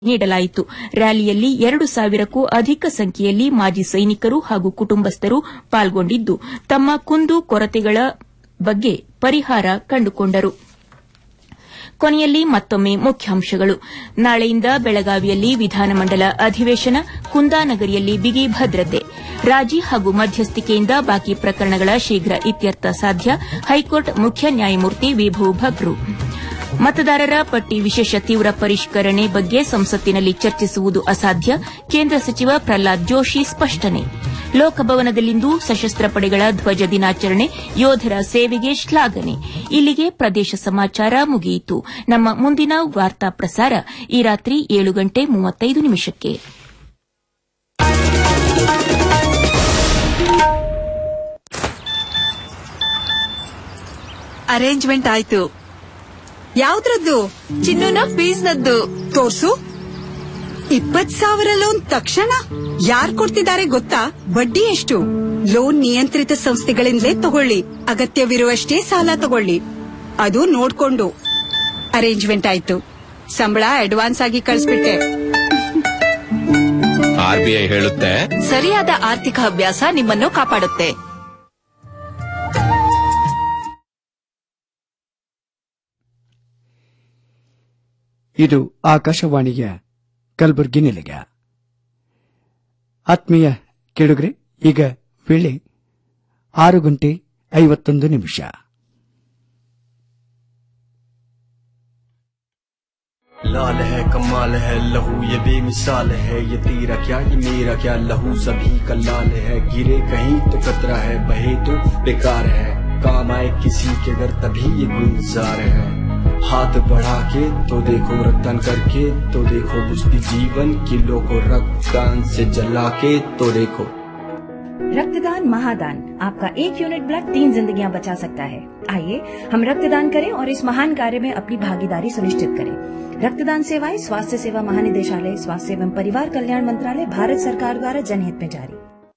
ನೀಡಲಾಯಿತು ರ್ಯಾಲಿಯಲ್ಲಿ ಎರಡು ಸಾವಿರಕ್ಕೂ ಅಧಿಕ ಸಂಖ್ಯೆಯಲ್ಲಿ ಮಾಜಿ ಸೈನಿಕರು ಹಾಗೂ ಕುಟುಂಬಸ್ಥರು ಪಾಲ್ಗೊಂಡಿದ್ದು ತಮ್ಮ ಕುಂದು ಕೊರತೆಗಳ ಬಗ್ಗೆ ಪರಿಹಾರ ಕಂಡುಕೊಂಡರು ಕೊನೆಯಲ್ಲಿ ಮತ್ತೊಮ್ಮೆ ಮುಖ್ಯಾಂಶಗಳು ನಾಳೆಯಿಂದ ಬೆಳಗಾವಿಯಲ್ಲಿ ವಿಧಾನಮಂಡಲ ಅಧಿವೇಶನ ಕುಂದಾನಗರಿಯಲ್ಲಿ ಬಿಗಿ ಭದ್ರತೆ ರಾಜಿ ಹಾಗೂ ಮಧ್ಯಸ್ಥಿಕೆಯಿಂದ ಬಾಕಿ ಪ್ರಕರಣಗಳ ಶೀಘ್ರ ಇತ್ಯರ್ಥ ಸಾಧ್ಯ ಹೈಕೋರ್ಟ್ ಮುಖ್ಯ ನ್ಯಾಯಮೂರ್ತಿ ವಿಭು ಭಟ್ರು ಮತದಾರರ ಪಟ್ಟಿ ವಿಶೇಷ ತೀವ್ರ ಪರಿಷ್ಕರಣೆ ಬಗ್ಗೆ ಸಂಸತ್ತಿನಲ್ಲಿ ಚರ್ಚಿಸುವುದು ಅಸಾಧ್ಯ ಕೇಂದ್ರ ಸಚಿವ ಪ್ರಹ್ಲಾದ್ ಜೋಶಿ ಸ್ಪಷ್ಟನೆ ಲೋಕಭವನದಲ್ಲಿಂದು ಸಶಸ್ತ್ರ ಪಡೆಗಳ ಧ್ವಜ ದಿನಾಚರಣೆ ಯೋಧರ ಸೇವೆಗೆ ಶ್ಲಾಘನೆ ಇಲ್ಲಿಗೆ ಪ್ರದೇಶ ಸಮಾಚಾರ ಮುಗಿಯಿತು ನಮ್ಮ ಮುಂದಿನ ವಾರ್ತಾ ಪ್ರಸಾರ ಈ ರಾತ್ರಿ ಏಳು ಗಂಟೆ ಮೂವತ್ತೈದು ನಿಮಿಷಕ್ಕೆ ಅರೇಂಜ್ಮೆಂಟ್ ಆಯ್ತು ಯಾವ್ದ್ರದ್ದು ಚಿನ್ನುನ ಫೀಸ್ನದ್ದು ತೋರ್ಸು ಇಪ್ಪತ್ ಸಾವಿರ ಲೋನ್ ತಕ್ಷಣ ಯಾರ್ ಕೊಡ್ತಿದ್ದಾರೆ ಗೊತ್ತಾ ಬಡ್ಡಿ ಎಷ್ಟು ಲೋನ್ ನಿಯಂತ್ರಿತ ಸಂಸ್ಥೆಗಳಿಂದಲೇ ತಗೊಳ್ಳಿ ಅಗತ್ಯವಿರುವಷ್ಟೇ ಸಾಲ ತಗೊಳ್ಳಿ ಅದು ನೋಡ್ಕೊಂಡು ಅರೇಂಜ್ಮೆಂಟ್ ಆಯ್ತು ಸಂಬಳ ಅಡ್ವಾನ್ಸ್ ಆಗಿ ಕಳಿಸ್ಬಿಟ್ಟೆ ಆರ್ಬಿಐ ಹೇಳುತ್ತೆ ಸರಿಯಾದ ಆರ್ಥಿಕ ಅಭ್ಯಾಸ ನಿಮ್ಮನ್ನು ಕಾಪಾಡುತ್ತೆ ಇದು ಆಕಾಶವಾಣಿಯ ಕಲಬುರಗಿ ನಿಲಯ ಆತ್ಮೀಯ ಕೇಳುಗರೆ ಈಗ ವೇಳೆ ಆರು ಗಂಟೆ ಐವತ್ತೊಂದು ನಿಮಿಷ लाल है कमाल है लहू ये बेमिसाल है ये तेरा क्या ये मेरा क्या लहू सभी का लाल है गिरे कहीं तो कतरा है बहे तो बेकार है काम आए किसी के घर तभी ये गुलजार है हाथ बढ़ा के तो देखो रक्तदान करके तो देखो बुझती जीवन किलो को रक्तदान से जला के तो देखो रक्तदान महादान आपका एक यूनिट ब्लड तीन जिंदगियां बचा सकता है आइए हम रक्तदान करें और इस महान कार्य में अपनी भागीदारी सुनिश्चित करें रक्तदान सेवाएं स्वास्थ्य सेवा महानिदेशालय स्वास्थ्य एवं परिवार कल्याण मंत्रालय भारत सरकार द्वारा जनहित में जारी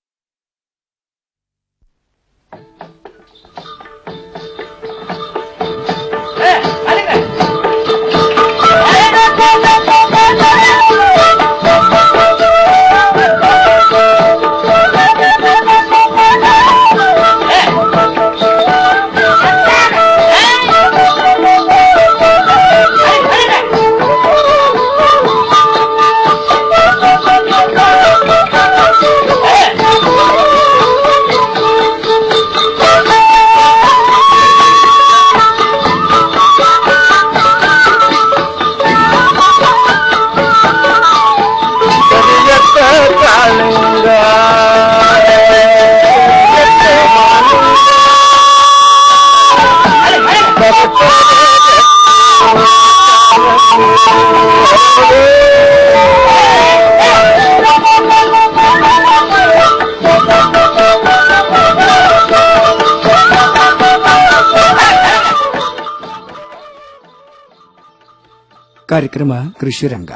ಕಾರ್ಯಕ್ರಮ ಕೃಷಿ ರಂಗ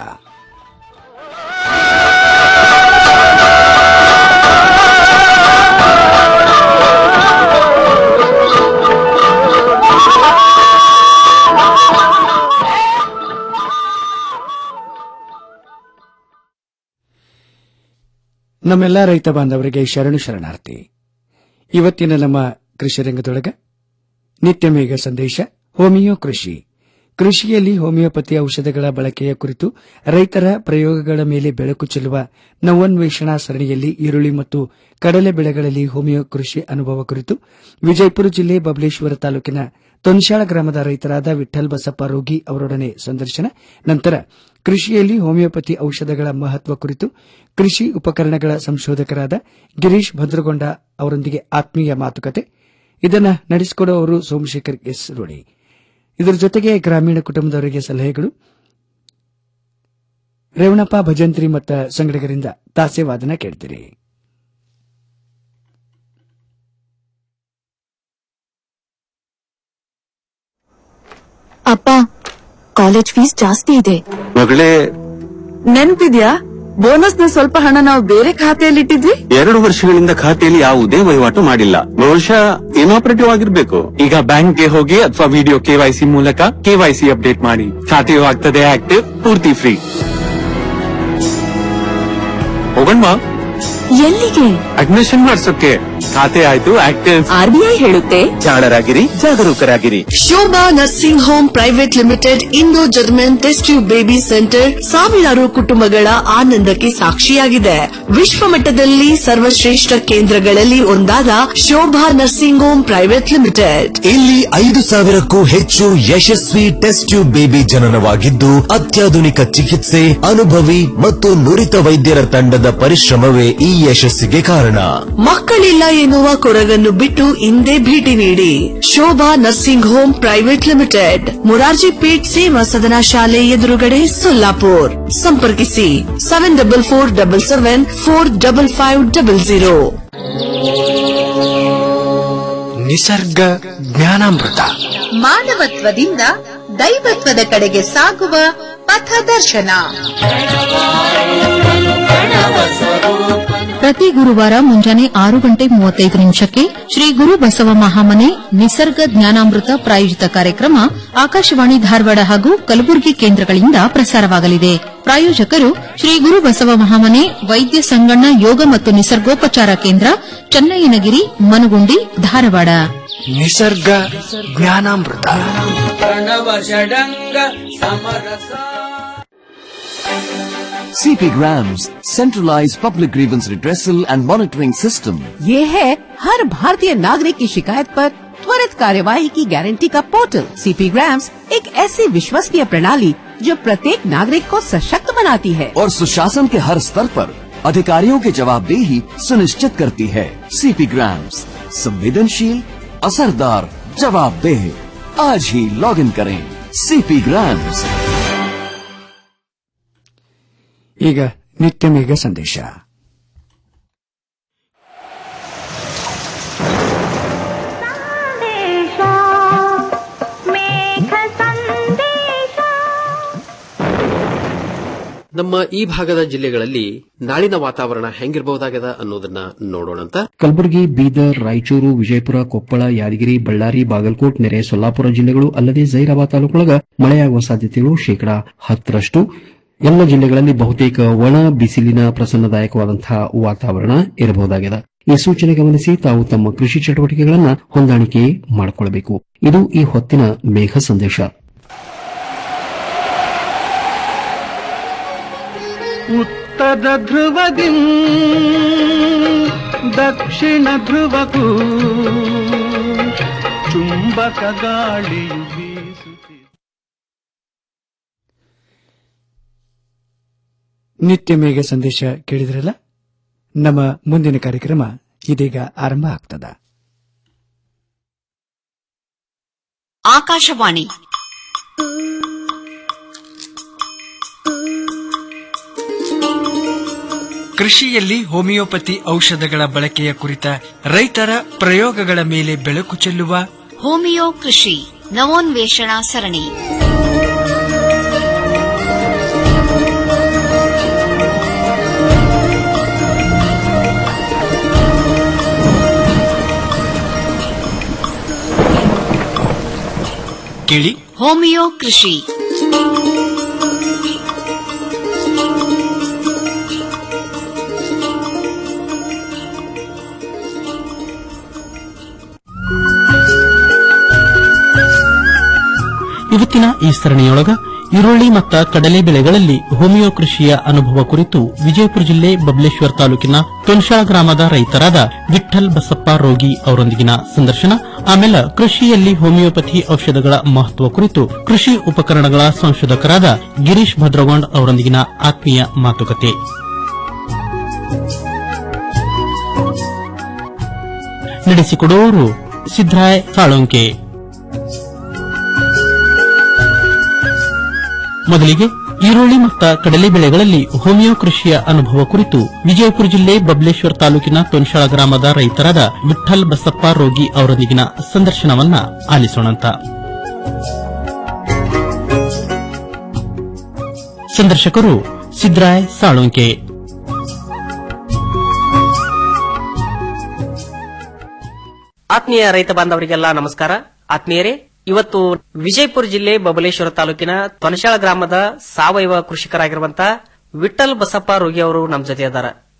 ನಮ್ಮೆಲ್ಲ ರೈತ ಬಾಂಧವರಿಗೆ ಶರಣು ಶರಣಾರ್ಥಿ ಇವತ್ತಿನ ನಮ್ಮ ಕೃಷಿ ರಂಗದೊಳಗ ನಿತ್ಯ ಮೇಘ ಸಂದೇಶ ಹೋಮಿಯೋ ಕೃಷಿ ಕೃಷಿಯಲ್ಲಿ ಹೋಮಿಯೋಪತಿ ಔಷಧಗಳ ಬಳಕೆಯ ಕುರಿತು ರೈತರ ಪ್ರಯೋಗಗಳ ಮೇಲೆ ಬೆಳಕು ಚೆಲ್ಲುವ ನವೋನ್ವೇಷಣಾ ಸರಣಿಯಲ್ಲಿ ಈರುಳ್ಳಿ ಮತ್ತು ಕಡಲೆ ಬೆಳೆಗಳಲ್ಲಿ ಹೋಮಿಯೋ ಕೃಷಿ ಅನುಭವ ಕುರಿತು ವಿಜಯಪುರ ಜಿಲ್ಲೆ ಬಬಲೇಶ್ವರ ತಾಲೂಕಿನ ತೊನ್ಶಾಳ ಗ್ರಾಮದ ರೈತರಾದ ವಿಠಲ್ ಬಸಪ್ಪ ರೋಗಿ ಅವರೊಡನೆ ಸಂದರ್ಶನ ನಂತರ ಕೃಷಿಯಲ್ಲಿ ಹೋಮಿಯೋಪತಿ ಔಷಧಗಳ ಮಹತ್ವ ಕುರಿತು ಕೃಷಿ ಉಪಕರಣಗಳ ಸಂಶೋಧಕರಾದ ಗಿರೀಶ್ ಭದ್ರಗೊಂಡ ಅವರೊಂದಿಗೆ ಆತ್ಮೀಯ ಮಾತುಕತೆ ಇದನ್ನು ನಡೆಸಿಕೊಡುವವರು ಸೋಮಶೇಖರ್ ಎಸ್ ರೋಣಿ ಇದರ ಜೊತೆಗೆ ಗ್ರಾಮೀಣ ಕುಟುಂಬದವರಿಗೆ ಸಲಹೆಗಳು ರೇವಣಪ್ಪ ಭಜಂತ್ರಿ ಮತ್ತು ಸಂಗಡಿಗರಿಂದ ತಾಸೆ ವಾದನ ಕೇಳ್ತೀರಿ ಅಪ್ಪ ಕಾಲೇಜ್ ಫೀಸ್ ಜಾಸ್ತಿ ಇದೆ ಮಗಳೇ ನೆನ್ಪಿದ್ಯಾ ಬೋನಸ್ ನ ಸ್ವಲ್ಪ ಹಣ ನಾವು ಬೇರೆ ಖಾತೆಯಲ್ಲಿ ಇಟ್ಟಿದ್ವಿ ಎರಡು ವರ್ಷಗಳಿಂದ ಖಾತೆಯಲ್ಲಿ ಯಾವುದೇ ವಹಿವಾಟು ಮಾಡಿಲ್ಲ ಬಹುಶಃ ಇನಾಪರೇಟಿವ್ ಆಗಿರ್ಬೇಕು ಈಗ ಬ್ಯಾಂಕ್ಗೆ ಹೋಗಿ ಅಥವಾ ವಿಡಿಯೋ ಕೆವೈಸಿ ಮೂಲಕ ಕೆವೈಸಿ ಅಪ್ಡೇಟ್ ಮಾಡಿ ಖಾತೆಯು ಆಗ್ತದೆ ಆಕ್ಟಿವ್ ಪೂರ್ತಿ ಫ್ರೀ ತಗೊಂಡ್ವಾ ಎಲ್ಲಿಗೆ ಅಡ್ಮಿಷನ್ ಮಾಡ್ಸೋಕೆ ಖಾತೆ ಆಯ್ತು ಆಕ್ಟಿವ್ ಆರ್ಬಿಐ ಹೇಳುತ್ತೆ ಜಾಣರಾಗಿರಿ ಜಾಗರೂಕರಾಗಿರಿ Shobha nursing home private limited Indo German test tube baby centre ಸಾವಿರಾರು ಕುಟುಂಬಗಳ ಆನಂದಕ್ಕೆ ಸಾಕ್ಷಿಯಾಗಿದೆ ವಿಶ್ವ ಮಟ್ಟದಲ್ಲಿ ಸರ್ವಶ್ರೇಷ್ಠ ಕೇಂದ್ರಗಳಲ್ಲಿ ಒಂದಾದ Shobha nursing home private limited ಇಲ್ಲಿ ಐದು ಸಾವಿರಕ್ಕೂ ಹೆಚ್ಚು ಯಶಸ್ವಿ ಟೆಸ್ಟ್ ಟ್ಯೂಬ್ ಬೇಬಿ ಜನನವಾಗಿದ್ದು ಅತ್ಯಾಧುನಿಕ ಚಿಕಿತ್ಸೆ ಅನುಭವಿ ಮತ್ತು ನುರಿತ ವೈದ್ಯರ ತಂಡದ ಪರಿಶ್ರಮವೇ ಈ ಯಶಸ್ಸಿಗೆ ಕಾರಣ ಮಕ್ಕಳಿಲ್ಲ ಎನ್ನುವ ಕೊರಗನ್ನು ಬಿಟ್ಟು ಇಂದೇ ಭೇಟಿ ನೀಡಿ Shobha nursing home private limited Morarji Peth Seva Sadana ಶಾಲೆ ಎದುರುಗಡೆ ಸೊಲ್ಲಾಪುರ್ ಸಂಪರ್ಕಿಸಿ seven double four double seven four double five double zero ನಿಸರ್ಗ ಜ್ಞಾನಾಮೃತ ಮಾನವತ್ವದಿಂದ ದೈವತ್ವದ ಕಡೆಗೆ ಸಾಗುವ ಪಥದರ್ಶನ ಪ್ರತಿ ಗುರುವಾರ ಮುಂಜಾನೆ ಆರು ಗಂಟೆ ಮೂವತ್ತೈದು ನಿಮಿಷಕ್ಕೆ ಶ್ರೀ ಗುರು ಬಸವ ಮಹಾಮನೆ ನಿಸರ್ಗ ಜ್ಞಾನಾಮೃತ ಪ್ರಾಯೋಜಿತ ಕಾರ್ಯಕ್ರಮ ಆಕಾಶವಾಣಿ ಧಾರವಾಡ ಹಾಗೂ ಕಲಬುರಗಿ ಕೇಂದ್ರಗಳಿಂದ ಪ್ರಸಾರವಾಗಲಿದೆ ಪ್ರಾಯೋಜಕರು ಶ್ರೀ ಗುರು ಬಸವ ಮಹಾಮನೆ ವೈದ್ಯ ಸಂಗಣ್ಣ ಯೋಗ ಮತ್ತು ನಿಸರ್ಗೋಪಚಾರ ಕೇಂದ್ರ ಚನ್ನಯ್ಯನಗಿರಿ ಮನಗುಂಡಿ ಧಾರವಾಡ ನಿಸರ್ಗ ಜ್ಞಾನಾಮೃತ CP Grams, centralized public grievance redressal and monitoring system. ये है हर भारतीय नागरिक की शिकायत पर त्वरित कार्यवाही की गारंटी का पोर्टल सीपी ग्राम्स एक ऐसी विश्वसनीय प्रणाली जो प्रत्येक नागरिक को सशक्त बनाती है और सुशासन के हर स्तर पर अधिकारियों की जवाबदेही सुनिश्चित करती है सीपी ग्राम्स संवेदनशील असरदार जवाबदेह आज ही लॉग इन करें सीपी ग्राम्स ಈಗ ನಿತ್ಯ ಮೇಘ ಸಂದೇಶ ನಮ್ಮ ಈ ಭಾಗದ ಜಿಲ್ಲೆಗಳಲ್ಲಿ ನಾಳಿನ ವಾತಾವರಣ ಹೆಂಗಿರಬಹುದಾಗದ ಅನ್ನೋದನ್ನ ನೋಡೋಣಂತ ಕಲಬುರಗಿ ಬೀದರ್ ರಾಯಚೂರು ವಿಜಯಪುರ ಕೊಪ್ಪಳ ಯಾದಗಿರಿ ಬಳ್ಳಾರಿ ಬಾಗಲಕೋಟ್ ನೆರೆ ಸೊಲ್ಲಾಪುರ ಜಿಲ್ಲೆಗಳು ಅಲ್ಲದೆ ಜೈರಾಬಾದ್ ತಾಲೂಕೊಳಗ ಮಳೆಯಾಗುವ ಸಾಧ್ಯತೆಗಳು ಶೇಕಡಾ ಹತ್ತರಷ್ಟು ಎಲ್ಲ ಜಿಲ್ಲೆಗಳಲ್ಲಿ ಬಹುತೇಕ ಒಣ ಬಿಸಿಲಿನ ಪ್ರಸನ್ನದಾಯಕವಾದಂತಹ ವಾತಾವರಣ ಇರಬಹುದಾಗಿದೆ ಈ ಸೂಚನೆ ಗಮನಿಸಿ ತಾವು ತಮ್ಮ ಕೃಷಿ ಚಟುವಟಿಕೆಗಳನ್ನು ಹೊಂದಾಣಿಕೆ ಮಾಡಿಕೊಳ್ಳಬೇಕು ಇದು ಈ ಹೊತ್ತಿನ ಮೇಘ ಸಂದೇಶ ಉತ್ತರ ಧ್ರುವದಿ ದಕ್ಷಿಣ ಧ್ರುವಕ್ಕೂ ಚುಂಬಕ ಗಾಳಿಯು ಬೀಸುತ್ತಿದೆ ನಿತ್ಯ ಮೇಘ ಸಂದೇಶ ಕೇಳಿದ್ರಲ್ಲ ನಮ್ಮ ಮುಂದಿನ ಕಾರ್ಯಕ್ರಮ ಇದೀಗ ಆರಂಭ ಆಗ್ತದ ಆಕಾಶವಾಣಿ ಕೃಷಿಯಲ್ಲಿ ಹೋಮಿಯೋಪತಿ ಔಷಧಗಳ ಬಳಕೆಯ ಕುರಿತ ರೈತರ ಪ್ರಯೋಗಗಳ ಮೇಲೆ ಬೆಳಕು ಚೆಲ್ಲುವ ಹೋಮಿಯೋ ಕೃಷಿ ನವೋನ್ವೇಷಣಾ ಸರಣಿ ಕೇಳಿ ಹೋಮಿಯೋ ಕೃಷಿ ಇವತ್ತಿನ ಈ ಸರಣಿಯೊಳಗ ಈರುಳ್ಳಿ ಮತ್ತ ಕಡಲೆ ಬೆಳೆಗಳಲ್ಲಿ ಹೋಮಿಯೋ ಕೃಷಿಯ ಅನುಭವ ಕುರಿತು ವಿಜಯಪುರ ಜಿಲ್ಲೆ ಬಬಲೇಶ್ವರ ತಾಲೂಕಿನ ತೊನ್ಶಾ ಗ್ರಾಮದ ರೈತರಾದ ವಿಠಲ್ ಬಸಪ್ಪ ರೋಗಿ ಅವರೊಂದಿಗಿನ ಸಂದರ್ಶನ ಆಮೇಲೆ ಕೃಷಿಯಲ್ಲಿ ಹೋಮಿಯೋಪತಿ ಔಷಧಗಳ ಮಹತ್ವ ಕುರಿತು ಕೃಷಿ ಉಪಕರಣಗಳ ಸಂಶೋಧಕರಾದ ಗಿರೀಶ್ ಭದ್ರಗೊಂಡ್ ಅವರೊಂದಿಗಿನ ಆತ್ಮೀಯ ಮಾತುಕತೆ ನಡೆಸಿಕೊಡುವವರು ಸಿದ್ದರಾಯ್ ಸಾಳೊಂಕೆ ಮೊದಲಿಗೆ ಈರುಳ್ಳಿ ಮತ್ತು ಕಡಲೆ ಬೆಳೆಗಳಲ್ಲಿ ಹೋಮಿಯೋ ಕೃಷಿಯ ಅನುಭವ ಕುರಿತು ವಿಜಯಪುರ ಜಿಲ್ಲೆ ಬಬಲೇಶ್ವರ ತಾಲೂಕಿನ ತೊನ್ಶಾಳ ಗ್ರಾಮದ ರೈತರಾದ ವಿಠಲ್ ಬಸಪ್ಪ ರೋಗಿ ಅವರೊಂದಿಗಿನ ಸಂದರ್ಶನವನ್ನ ಆಲಿಸೋಣಂತ ಸಂದರ್ಶಕರು ಸಿದ್ದರಾಯ್ ಸಾಳುಂಕೆ ಆತ್ಮೀಯ ರೈತ ಬಾಂಧವರಿಗೆಲ್ಲ ನಮಸ್ಕಾರ ಆತ್ಮೀಯರೇ ಇವತ್ತು ವಿಜಯಪುರ ಜಿಲ್ಲೆ ಬಬಲೇಶ್ವರ ತಾಲೂಕಿನ ತೊನಶಾಳ ಗ್ರಾಮದ ಸಾವಯವ ಕೃಷಿಕರಾಗಿರುವಂತಹ ವಿಠಲ್ ಬಸಪ್ಪ ರೋಗಿ ಅವರು ನಮ್ಮ ಜೊತೆ ಇದ್ದಾರೆ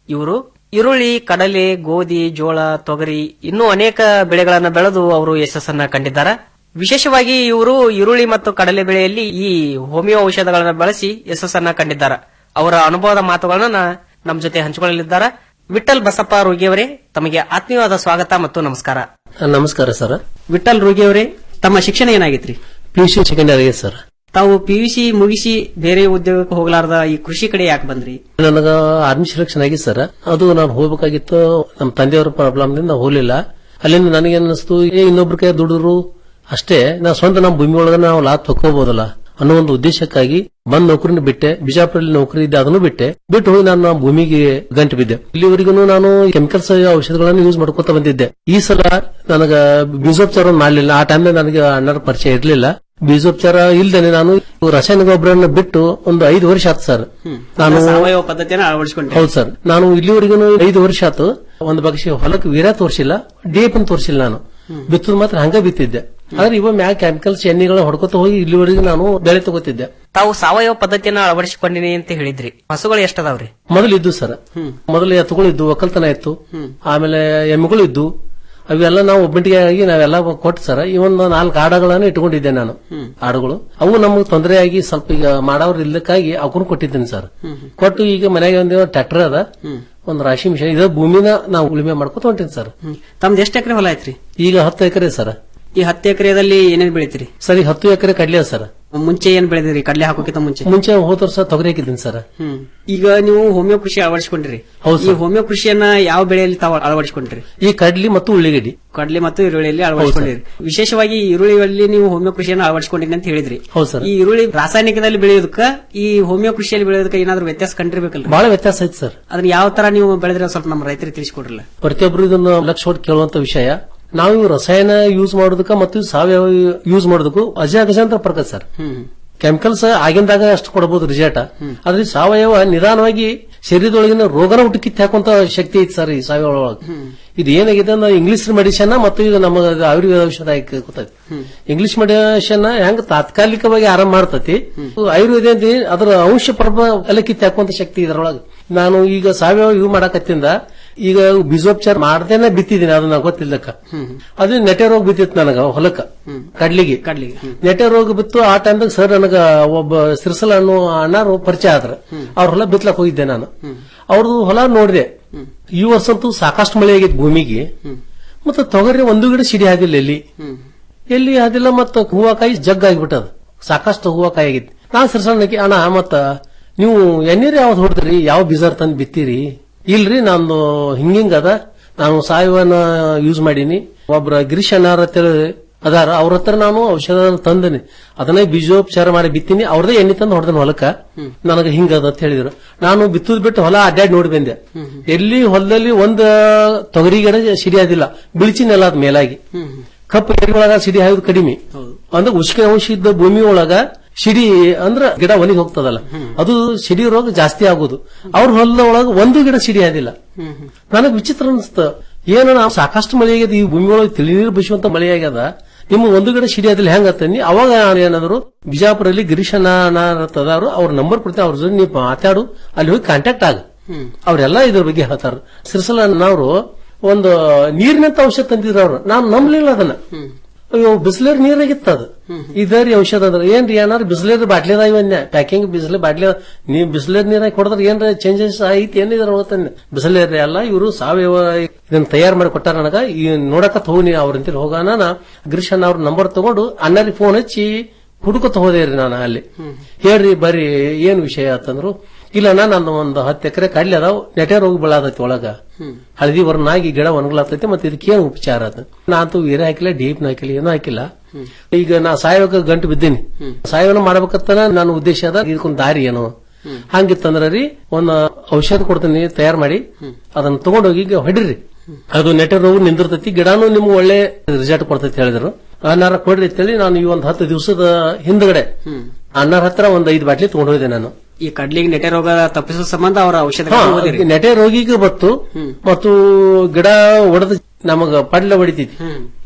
ಇವರು ಈರುಳ್ಳಿ ಕಡಲೆ ಗೋಧಿ ಜೋಳ ತೊಗರಿ ಇನ್ನೂ ಅನೇಕ ಬೆಳೆಗಳನ್ನ ಬೆಳೆದು ಅವರು ಯಶಸ್ಸನ್ನ ಕಂಡಿದ್ದಾರೆ ವಿಶೇಷವಾಗಿ ಇವರು ಈರುಳ್ಳಿ ಮತ್ತು ಕಡಲೆ ಬೆಳೆಯಲ್ಲಿ ಈ ಹೋಮಿಯೋ ಔಷಧಗಳನ್ನ ಬಳಸಿ ಯಶಸ್ಸನ್ನ ಕಂಡಿದ್ದಾರೆ ಅವರ ಅನುಭವದ ಮಾತುಗಳನ್ನ ನಮ್ಮ ಜೊತೆ ಹಂಚಿಕೊಳ್ಳಲಿದ್ದಾರೆ ವಿಠಲ್ ಬಸಪ್ಪ ರೋಗಿಯವರೇ ತಮಗೆ ಆತ್ಮೀಯವಾದ ಸ್ವಾಗತ ಮತ್ತು ನಮಸ್ಕಾರ ನಮಸ್ಕಾರ ಸರ್ ವಿಠಲ್ ರೋಗಿಯವರೇ ತಮ್ಮ ಶಿಕ್ಷಣ ಏನಾಗಿತ್ರಿ P U C second year sir ತಾವು ಪಿಯುಸಿ ಮುಗಿಸಿ ಬೇರೆ ಉದ್ಯೋಗಕ್ಕೆ ಹೋಗ್ಲಾರ್ದ ಈ ಕೃಷಿ ಕಡೆ ಯಾಕೆ ಬಂದ್ರಿ ನನಗ ಆರ್ಮಿ ಸೆಲೆಕ್ಷನ್ ಆಗಿತ್ತು ಸರ್ ಅದು ನಾನು ಹೋಗ್ಬೇಕಾಗಿತ್ತು ನಮ್ಮ ತಂದೆಯವರ ಪ್ರಾಬ್ಲಮ್ ದಿಂದ ಹೋಗ್ಲಿಲ್ಲ ಅಲ್ಲಿಂದ ನನಗೆ ಅನ್ನಿಸ್ತು ಏ ಇನ್ನೊಬ್ರ ಕೈ ದುಡಿದ್ರು ಅಷ್ಟೇ ನಾ ಸ್ವಂತ ನಮ್ಮ ಭೂಮಿ ಒಳಗ ನಾವು ಲಾತ್ ತಕ್ಕೋಬಹುದಲ್ಲ ಅನ್ನೋ ಒಂದು ಉದ್ದೇಶಕ್ಕಾಗಿ ಬಂದ್ ನೌಕರಿನ ಬಿಟ್ಟೆ ಬಿಜಾಪುರಲ್ಲಿ ನೌಕರಿ ಇದ್ದೆ ಅದನ್ನು ಬಿಟ್ಟೆ ಬಿಟ್ಟು ಹೋಗಿ ನಾನು ನಮ್ಮ ಭೂಮಿಗೆ ಗಂಟು ಬಿದ್ದೆ ಇಲ್ಲಿವರೆಗೂ ನಾನು ಕೆಮಿಕಲ್ಸ್ ಔಷಧಗಳನ್ನು ಯೂಸ್ ಮಾಡ್ಕೊತ ಬಂದಿದ್ದೆ ಈ ಸಲ ನನಗ ಬೀಜೋಪಚಾರ ಮಾಡಲಿಲ್ಲ ಆ ಟೈಮ್ ನನಗೆ ಅಣ್ಣರ ಪರಿಚಯ ಇರಲಿಲ್ಲ ಬೀಜೋಪಚಾರ ಇಲ್ದೇನೆ ನಾನು ರಾಸಾಯನಿಕ ಗೊಬ್ಬರನ್ನ ಬಿಟ್ಟು ಒಂದು ಐದು ವರ್ಷ ಆಯ್ತು ಸರ್ ನಾನು ಸಾವಯವ ಪದ್ಧತಿಯನ್ನು ಅಳವಡಿಸಿಕೊಂಡ್ರಿ ಹೌದು ಸರ್ ನಾನು ಇಲ್ಲಿವರೆಗೂ ಐದು ವರ್ಷ ಆಯ್ತು ಒಂದು ಬಗ್ಸಿ ಹೊಲಕ್ಕೆ ವೀರ ತೋರಿಸಿಲ್ಲ ಡಿಎಪ್ ತೋರಿಸಿಲ್ಲ ನಾನು ಬಿತ್ತದ ಮಾತ್ರ ಹಂಗ ಬಿತ್ತಿದ್ದೆ ಆದ್ರೆ ಇವ ಮ್ಯಾಗ ಕೆಮಿಕಲ್ಸ್ ಎಣ್ಣೆಗಳನ್ನ ಹೊಡ್ಕೊತ ಹೋಗಿ ಇಲ್ಲಿವರೆಗೂ ನಾನು ಬೆಳೆ ತಗೋತಿದ್ದೆ ತಾವು ಸಾವಯವ ಪದ್ಧತಿಯನ್ನ ಅಳವಡಿಸಿಕೊಂಡಿನಿ ಅಂತ ಹೇಳಿದ್ರಿ ಹಸುಗಳು ಎಷ್ಟದಾವ್ರಿ ಮೊದಲು ಇದ್ದು ಸರ್ ಮೊದಲು ಎತ್ತುಗಳು ಇದ್ದು ಒಕ್ಕಲ್ತನ ಇತ್ತು ಆಮೇಲೆ ಎಮ್ಮೆಗಳು ಇದ್ದು ಅವೆಲ್ಲ ನಾವು ಒಬ್ಬಂಟಿಗೆ ಆಗಿ ನಾವೆಲ್ಲ ಕೊಟ್ಟು ಸರ್ ಈ ಒಂದು ನಾಲ್ಕು ಆಡಗಳನ್ನ ಇಟ್ಕೊಂಡಿದ್ದೆ ನಾನು ಆಡುಗಳು ಅವು ನಮಗೆ ತೊಂದರೆ ಆಗಿ ಸ್ವಲ್ಪ ಈಗ ಮಾಡೋರು ಇಲ್ಲಕ್ಕಾಗಿ ಅವಕ್ಕೂ ಕೊಟ್ಟಿದ್ದೇನೆ ಸರ್ ಕೊಟ್ಟು ಈಗ ಮನೆಗೆ ಒಂದು ಟ್ರ್ಯಾಕ್ಟರ್ ಅದ ಒಂದು ರಾಶಿ ಮಿಷನ್ ಇದ ಭೂಮಿನ ನಾವು ಉಳುಮೆ ಮಾಡ್ಕೊತ ಹೊಂಟೀನಿ ಸರ್ ತಮ್ದು ಎಷ್ಟು ಎಕರೆ ಹೊಲ ಐತ್ರಿ ಈಗ ಹತ್ತು ಎಕರೆ ಸರ್ ಈ ಹತ್ತು ಎಕರೆದಲ್ಲಿ ಏನೇನ್ ಬೆಳಿತೀರಿ ಸರ್ ಈಗ ಹತ್ತು ಎಕರೆ ಕಡ್ಲೆ ಸರ್ ಮುಂಚೆ ಏನ್ ಬೆಳೆದಿರಿ ಕಡ್ಲೆ ಹಾಕೋಕ್ಕಿಂತ ಮುಂಚೆ ಮುಂಚೆ ಹೋದ ವರ್ಷ ತೊಗರಿ ಹಾಕಿದ್ದೀನಿ ಸರ್ ಹ್ಮ್ ಈಗ ನೀವು ಹೋಮಿಯೋ ಕೃಷಿ ಅಳವಡಿಸಿಕೊಂಡ್ರಿ ಹೌದು ಈ ಹೋಮಿಯೋ ಕೃಷಿಯನ್ನ ಯಾವ ಬೆಳೆಯಲ್ಲಿ ತಾವು ಅಳವಡಿಸಿಕೊಂಡ್ರಿ ಈ ಕಡ್ಲಿ ಮತ್ತು ಉಳ್ಳಿಗಡ್ಡಿ ಕಡಲೆ ಮತ್ತು ಈರುಳ್ಳಿಯಲ್ಲಿ ಅಳವಡಿಸಿಕೊಂಡಿರಿ ವಿಶೇಷವಾಗಿ ಈರುಳ್ಳಿಯಲ್ಲಿ ನೀವು ಹೋಮಿಯೋ ಕೃಷಿಯನ್ನು ಅಳವಡಿಸಿಕೊಂಡಿರಿ ಅಂತ ಹೇಳಿದ್ರಿ ಹೌದು ಸರ್ ಈ ಈರುಳ್ಳಿ ರಾಸಾಯನಿಕದಲ್ಲಿ ಬೆಳೆಯೋದಕ್ಕ ಈ ಹೋಮಿಯೋ ಕೃಷಿಯಲ್ಲಿ ಬೆಳೆಯೋದಕ್ಕೆ ಏನಾದ್ರು ವ್ಯತ್ಯಾಸ ಕಂಡಿರ್ಬೇಕಲ್ರಿ ಬಹಳ ವ್ಯತ್ಯಾಸ ಐತಿ ಸರ್ ಅದನ್ನ ಯಾವ ತರ ನೀವು ಬೆಳೆದ್ರೆ ಸ್ವಲ್ಪ ನಮ್ಮ ರೈತರಿಗೆ ತಿಳಿಸ್ಕೊಡ್ರಲ್ಲ ಪ್ರತಿಯೊಬ್ಬರು ಇದನ್ನು ಲಕ್ಷ ಕೊಟ್ಟು ಕೇಳುವಂತ ವಿಷಯ ನಾವು ಇವು ರಸಾಯನ ಯೂಸ್ ಮಾಡೋದಕ್ಕ ಮತ್ತು ಸಾವಯವ ಯೂಸ್ ಮಾಡೋದಕ್ಕೂ ಅಜಾಗಜಾಂತರ ಫರ್ಕ ಸರ್ ಕೆಮಿಕಲ್ಸ್ ಆಗಿಂದಾಗ ಅಷ್ಟು ಕೊಡಬಹುದು ರಿಸಲ್ಟ್ ಆದ್ರೆ ಈ ಸಾವಯವ ನಿಧಾನವಾಗಿ ಶರೀರದೊಳಗಿನ ರೋಗನ ಹುಟ್ಟು ಕಿತ್ತು ಹಾಕುವಂತ ಶಕ್ತಿ ಐತಿ ಸರ್ ಈ ಸಾವಯವ ಒಳಗೆ ಇದು ಏನಾಗಿದೆ ಅಂದ್ರೆ ಇಂಗ್ಲಿಷ್ ಮೆಡಿಸಿನ್ ಮತ್ತು ಈಗ ನಮ್ಮ ಆಯುರ್ವೇದ ಔಷಧ ಗೊತ್ತೈತಿ ಇಂಗ್ಲಿಷ್ ಮೆಡಿಸಿನ್ ಹೆಂಗ್ ತಾತ್ಕಾಲಿಕವಾಗಿ ಆರಾಮ ಮಾಡ್ತತಿ ಆಯುರ್ವೇದ ಅಂತ ಅದರ ಅಂಶ ಪರ್ವ ಎಲ್ಲ ಕಿತ್ತು ಹಾಕುವಂತ ಶಕ್ತಿ ಇದರೊಳಗೆ ನಾನು ಈಗ ಸಾವಯವ ಇವು ಮಾಡಕತ್ತಿಂದ ಈಗ ಬೀಜೋಪಚಾರ ಮಾಡ್ದೇನೆ ಬಿತ್ತಿದ್ದೀನಿ ಅದನ್ನ ಗೊತ್ತಿಲ್ಲಕ್ಕ ಅದು ನೆಟೆ ರೋಗ ಬಿತ್ತಿತ್ತು ನನಗ ಹೊಲಕ್ಕ ಕಡ್ಲಿಗೆ ಕಡ್ಲಿಗೆ ನೆಟೆ ರೋಗ ಬಿತ್ತು ಆ ಟೈಮ್ದಾಗ ಸರ್ ನನಗ ಒಬ್ಬ ಸಿರ್ಸಲ ಅನ್ನೋ ಅಣ್ಣರು ಪರಿಚಯ ಆದ್ರ ಅವ್ರ ಹೊಲ ಬಿತ್ಲಕ್ ಹೋಗಿದ್ದೆ ನಾನು ಅವ್ರದ್ದು ಹೊಲ ನೋಡಿದೆ ಈ ವರ್ಷ ಅಂತೂ ಸಾಕಷ್ಟು ಮಳೆ ಆಗೈತಿ ಭೂಮಿಗೆ ಮತ್ತೆ ತೊಗರಿ ಒಂದು ಗಿಡ ಸಿಡಿ ಆದಿಲ್ಲ ಎಲ್ಲಿ ಎಲ್ಲಿ ಆದಿಲ್ಲ ಮತ್ತ ಹೂವಕಾಯಿ ಜಗ್ ಆಗಿಬಿಟ್ಟದ ಸಾಕಷ್ಟು ಹೂವಕಾಯಿ ಆಗೈತಿ ನಾನ್ ಸಿರ್ಸಣ್ಣಕ್ಕೆ ಅಣ್ಣ ಮತ್ತ ನೀವು ಎಣ್ಣೀರ್ ಯಾವ್ದು ಹೊಡೆದ್ರಿ ಯಾವ ಬೀಜಾರ್ ತಂದು ಬಿತ್ತೀರಿ ಇಲ್ರಿ ನಂದು ಹಿಂಗಿಂಗ್ ಅದ ನಾನು ಸಾವಯವನ್ನ ಯೂಸ್ ಮಾಡೀನಿ ಒಬ್ರ ಗಿರೀಶ್ ಅಣ್ಣಾರ ಅಂತೇಳಿ ಅದಾರ ಅವ್ರ ಹತ್ರ ನಾನು ಔಷಧ ತಂದನಿ ಅದನ್ನೇ ಬೀಜೋಪಚಾರ ಮಾಡಿ ಬಿತ್ತೀನಿ ಅವ್ರದೇ ಎಣ್ಣೆ ತಂದು ಹೊಡೆದನ ಹೊಲಕ್ಕ ನನಗೆ ಹಿಂಗದ ಅಂತ ಹೇಳಿದ್ರು ನಾನು ಬಿತ್ತುದ್ ಬಿಟ್ಟು ಹೊಲ ಅಡ್ಡಾಡಿ ನೋಡಿ ಬಂದೆ ಎಲ್ಲಿ ಹೊಲದಲ್ಲಿ ಒಂದ್ ತೊಗರಿ ಗಿಡ ಸಿಡಿಯೋದಿಲ್ಲ ಬಿಳಿಚಿ ನೆಲ ಅದ್ ಮೇಲಾಗಿ ಕಪ್ಪು ಎರಿ ಒಳಗ ಸಿಡಿ ಹಾಯೋದು ಕಡಿಮೆ ಅಂದ್ರೆ ಉಷ್ಣ ಅಂಶ ಇದ್ದ ಭೂಮಿ ಒಳಗ ಸಿಡಿ ಅಂದ್ರ ಗಿಡ ಒಲಿಗೆ ಹೋಗ್ತದಲ್ಲ ಅದು ಸಿಡಿ ರೋಗ ಜಾಸ್ತಿ ಆಗೋದು ಅವ್ರ ಹೊಲದ ಒಳಗ ಒಂದು ಗಿಡ ಸಿಡಿ ಆದಿಲ್ಲ ನನಗ್ ವಿಚಿತ್ರ ಅನ್ಸ್ತ ಏನು ನಾವು ಸಾಕಷ್ಟು ಮಳೆ ಆಗ್ಯದ ಈ ಭೂಮಿ ಒಳಗೆ ತಿಳಿ ನೀರು ಬೀಸುವಂತ ಮಳೆ ಆಗ್ಯದ ನಿಮ್ಮ ಒಂದು ಗಿಡ ಸಿಡಿ ಆದಿಲ್ಲ ಹೆಂಗ ಅಂತಂದಿ ಅವಾಗ ನಾನು ಏನಾದ್ರು ಬಿಜಾಪುರಲ್ಲಿ ಗಿರೀಶನ ತದಾರು ಅವ್ರ ನಂಬರ್ ಕೊಡ್ತೀನಿ ಅವ್ರ ಜೊತೆ ನೀವು ಮಾತಾಡು ಅಲ್ಲಿ ಹೋಗಿ ಕಾಂಟ್ಯಾಕ್ಟ್ ಆಗ ಅವರೆಲ್ಲ ಇದ್ರ ಬಗ್ಗೆ ಹೇಳ್ತಾರ ಸಿರ್ಸಲನವರು ಒಂದು ನೀರಿನಂತ ಔಷಧ ತಂದಿದ್ರು ಅವ್ರು ನಾನು ನಂಬಲಿಲ್ಲ ಅದನ್ನ ಅಯ್ಯೋ ಬಿಸ್ಲೇರ್ ನೀರಾಗಿತ್ತ ಅದು ಇದರಿ ಔಷಧ ಅಂದ್ರೆ ಏನ್ರಿ ಏನಾರ ಬಿಸ್ಲೇರ್ ಬಾಟ್ಲಿದ ಇವನ್ಯ ಪ್ಯಾಕಿಂಗ್ ಬಿಸ್ಲೇರ್ ಬಾಟ್ಲಿ ನೀವ್ ಬಿಸ್ಲೇರ್ ನೀರಾಗಿ ಕೊಡದ್ರ ಏನ್ರ ಚೇಂಜಸ್ ಐತಿ ಏನಿದ್ರ ಗೊತ್ತಂದೆ ಬಿಸ್ಲೇರ್ ಅಲ್ಲ ಇವರು ಸಾವಯವ ಇದನ್ನ ತಯಾರು ಮಾಡಿ ಕೊಟ್ಟಾರ ನನಗ ಈ ನೋಡಕತ್ ಹೋಗಿ ಅವ್ರಂತ ಹೋಗೋಣ ನಾ ಗ್ರೀಶನ್ ಅವ್ರ ನಂಬರ್ ತಗೊಂಡು ಅಣ್ಣರಿಗೆ ಫೋನ್ ಹಚ್ಚಿ ಹುಡುಕತ ಹೋದೇರಿ ನಾನು ಅಲ್ಲಿ ಹೇಳ್ರಿ ಬರ್ರಿ ಏನ್ ವಿಷಯ ಅಂತಂದ್ರು ಇಲ್ಲ ಅಣ್ಣ ನಂದು ಒಂದು ಹತ್ತು ಎಕರೆ ಕಡ್ಲಿ ಅದಾವ ನೆಟೆ ರೋಗ ಬೆಳಾದೈತಿ ಒಳಗ ಹಳದಿ ವರ್ಣಾಗಿ ಗಿಡ ಒಣಗ್ಲಾತೈತಿ ಮತ್ತೆ ಇದಕ್ಕೇನು ಉಪಚಾರ ಅದ ನಾನಂತೂ ಏನೇ ಹಾಕಿಲ್ಲ ಡೀಪ್ ಹಾಕಿಲ್ಲ ಏನೂ ಹಾಕಿಲ್ಲ ಈಗ ನಾ ಸಾಯವಕ ಗಂಟು ಬಿದ್ದೀನಿ ಸಾಯವನ ಮಾಡ್ಬೇಕಂತ ನಾನು ಉದ್ದೇಶ ಅದ ಇದಕ್ಕೊಂದು ದಾರಿ ಏನು ಹಂಗಿತ್ತಂದ್ರ ರೀ ಒಂದು ಔಷಧ ಕೊಡ್ತೀನಿ ತಯಾರು ಮಾಡಿ ಅದನ್ನ ತಗೊಂಡೋಗಿ ಈಗ ಹೊಡಿರಿ ಅದು ನೆಟೆ ರೋಗ ನಿಂದಿರ್ತೈತಿ ಗಿಡಾನು ನಿಮ್ಗೆ ಒಳ್ಳೆ ರಿಸಲ್ಟ್ ಕೊಡ್ತೈತಿ ಹೇಳಿದ್ರು ಅನ್ನಾರ ಕೊಡ್ರಿ ಅಂತೇಳಿ ನಾನು ಈ ಒಂದು ಹತ್ತು ದಿವಸದ ಹಿಂದ್ಗಡೆ ಅಣ್ಣರ ಹತ್ರ ಒಂದ್ ಐದು ಬಾಟ್ಲಿ ತಗೊಂಡೋಗಿದ್ದೆ ನಾನು ಈ ಕಡ್ಲಿಗೆ ನೆಟೆ ರೋಗ ತಪ್ಪಿಸುವ ಸಂಬಂಧ ಅವರ ಔಷಧ ಹಾ, ನೆಟೆ ರೋಗಿಗೆ ಬತ್ತು ಮತ್ತು ಗಿಡ ಒಡೆದ ನಮಗ ಪಡ್ಲ ಹೊಡಿತೈತಿ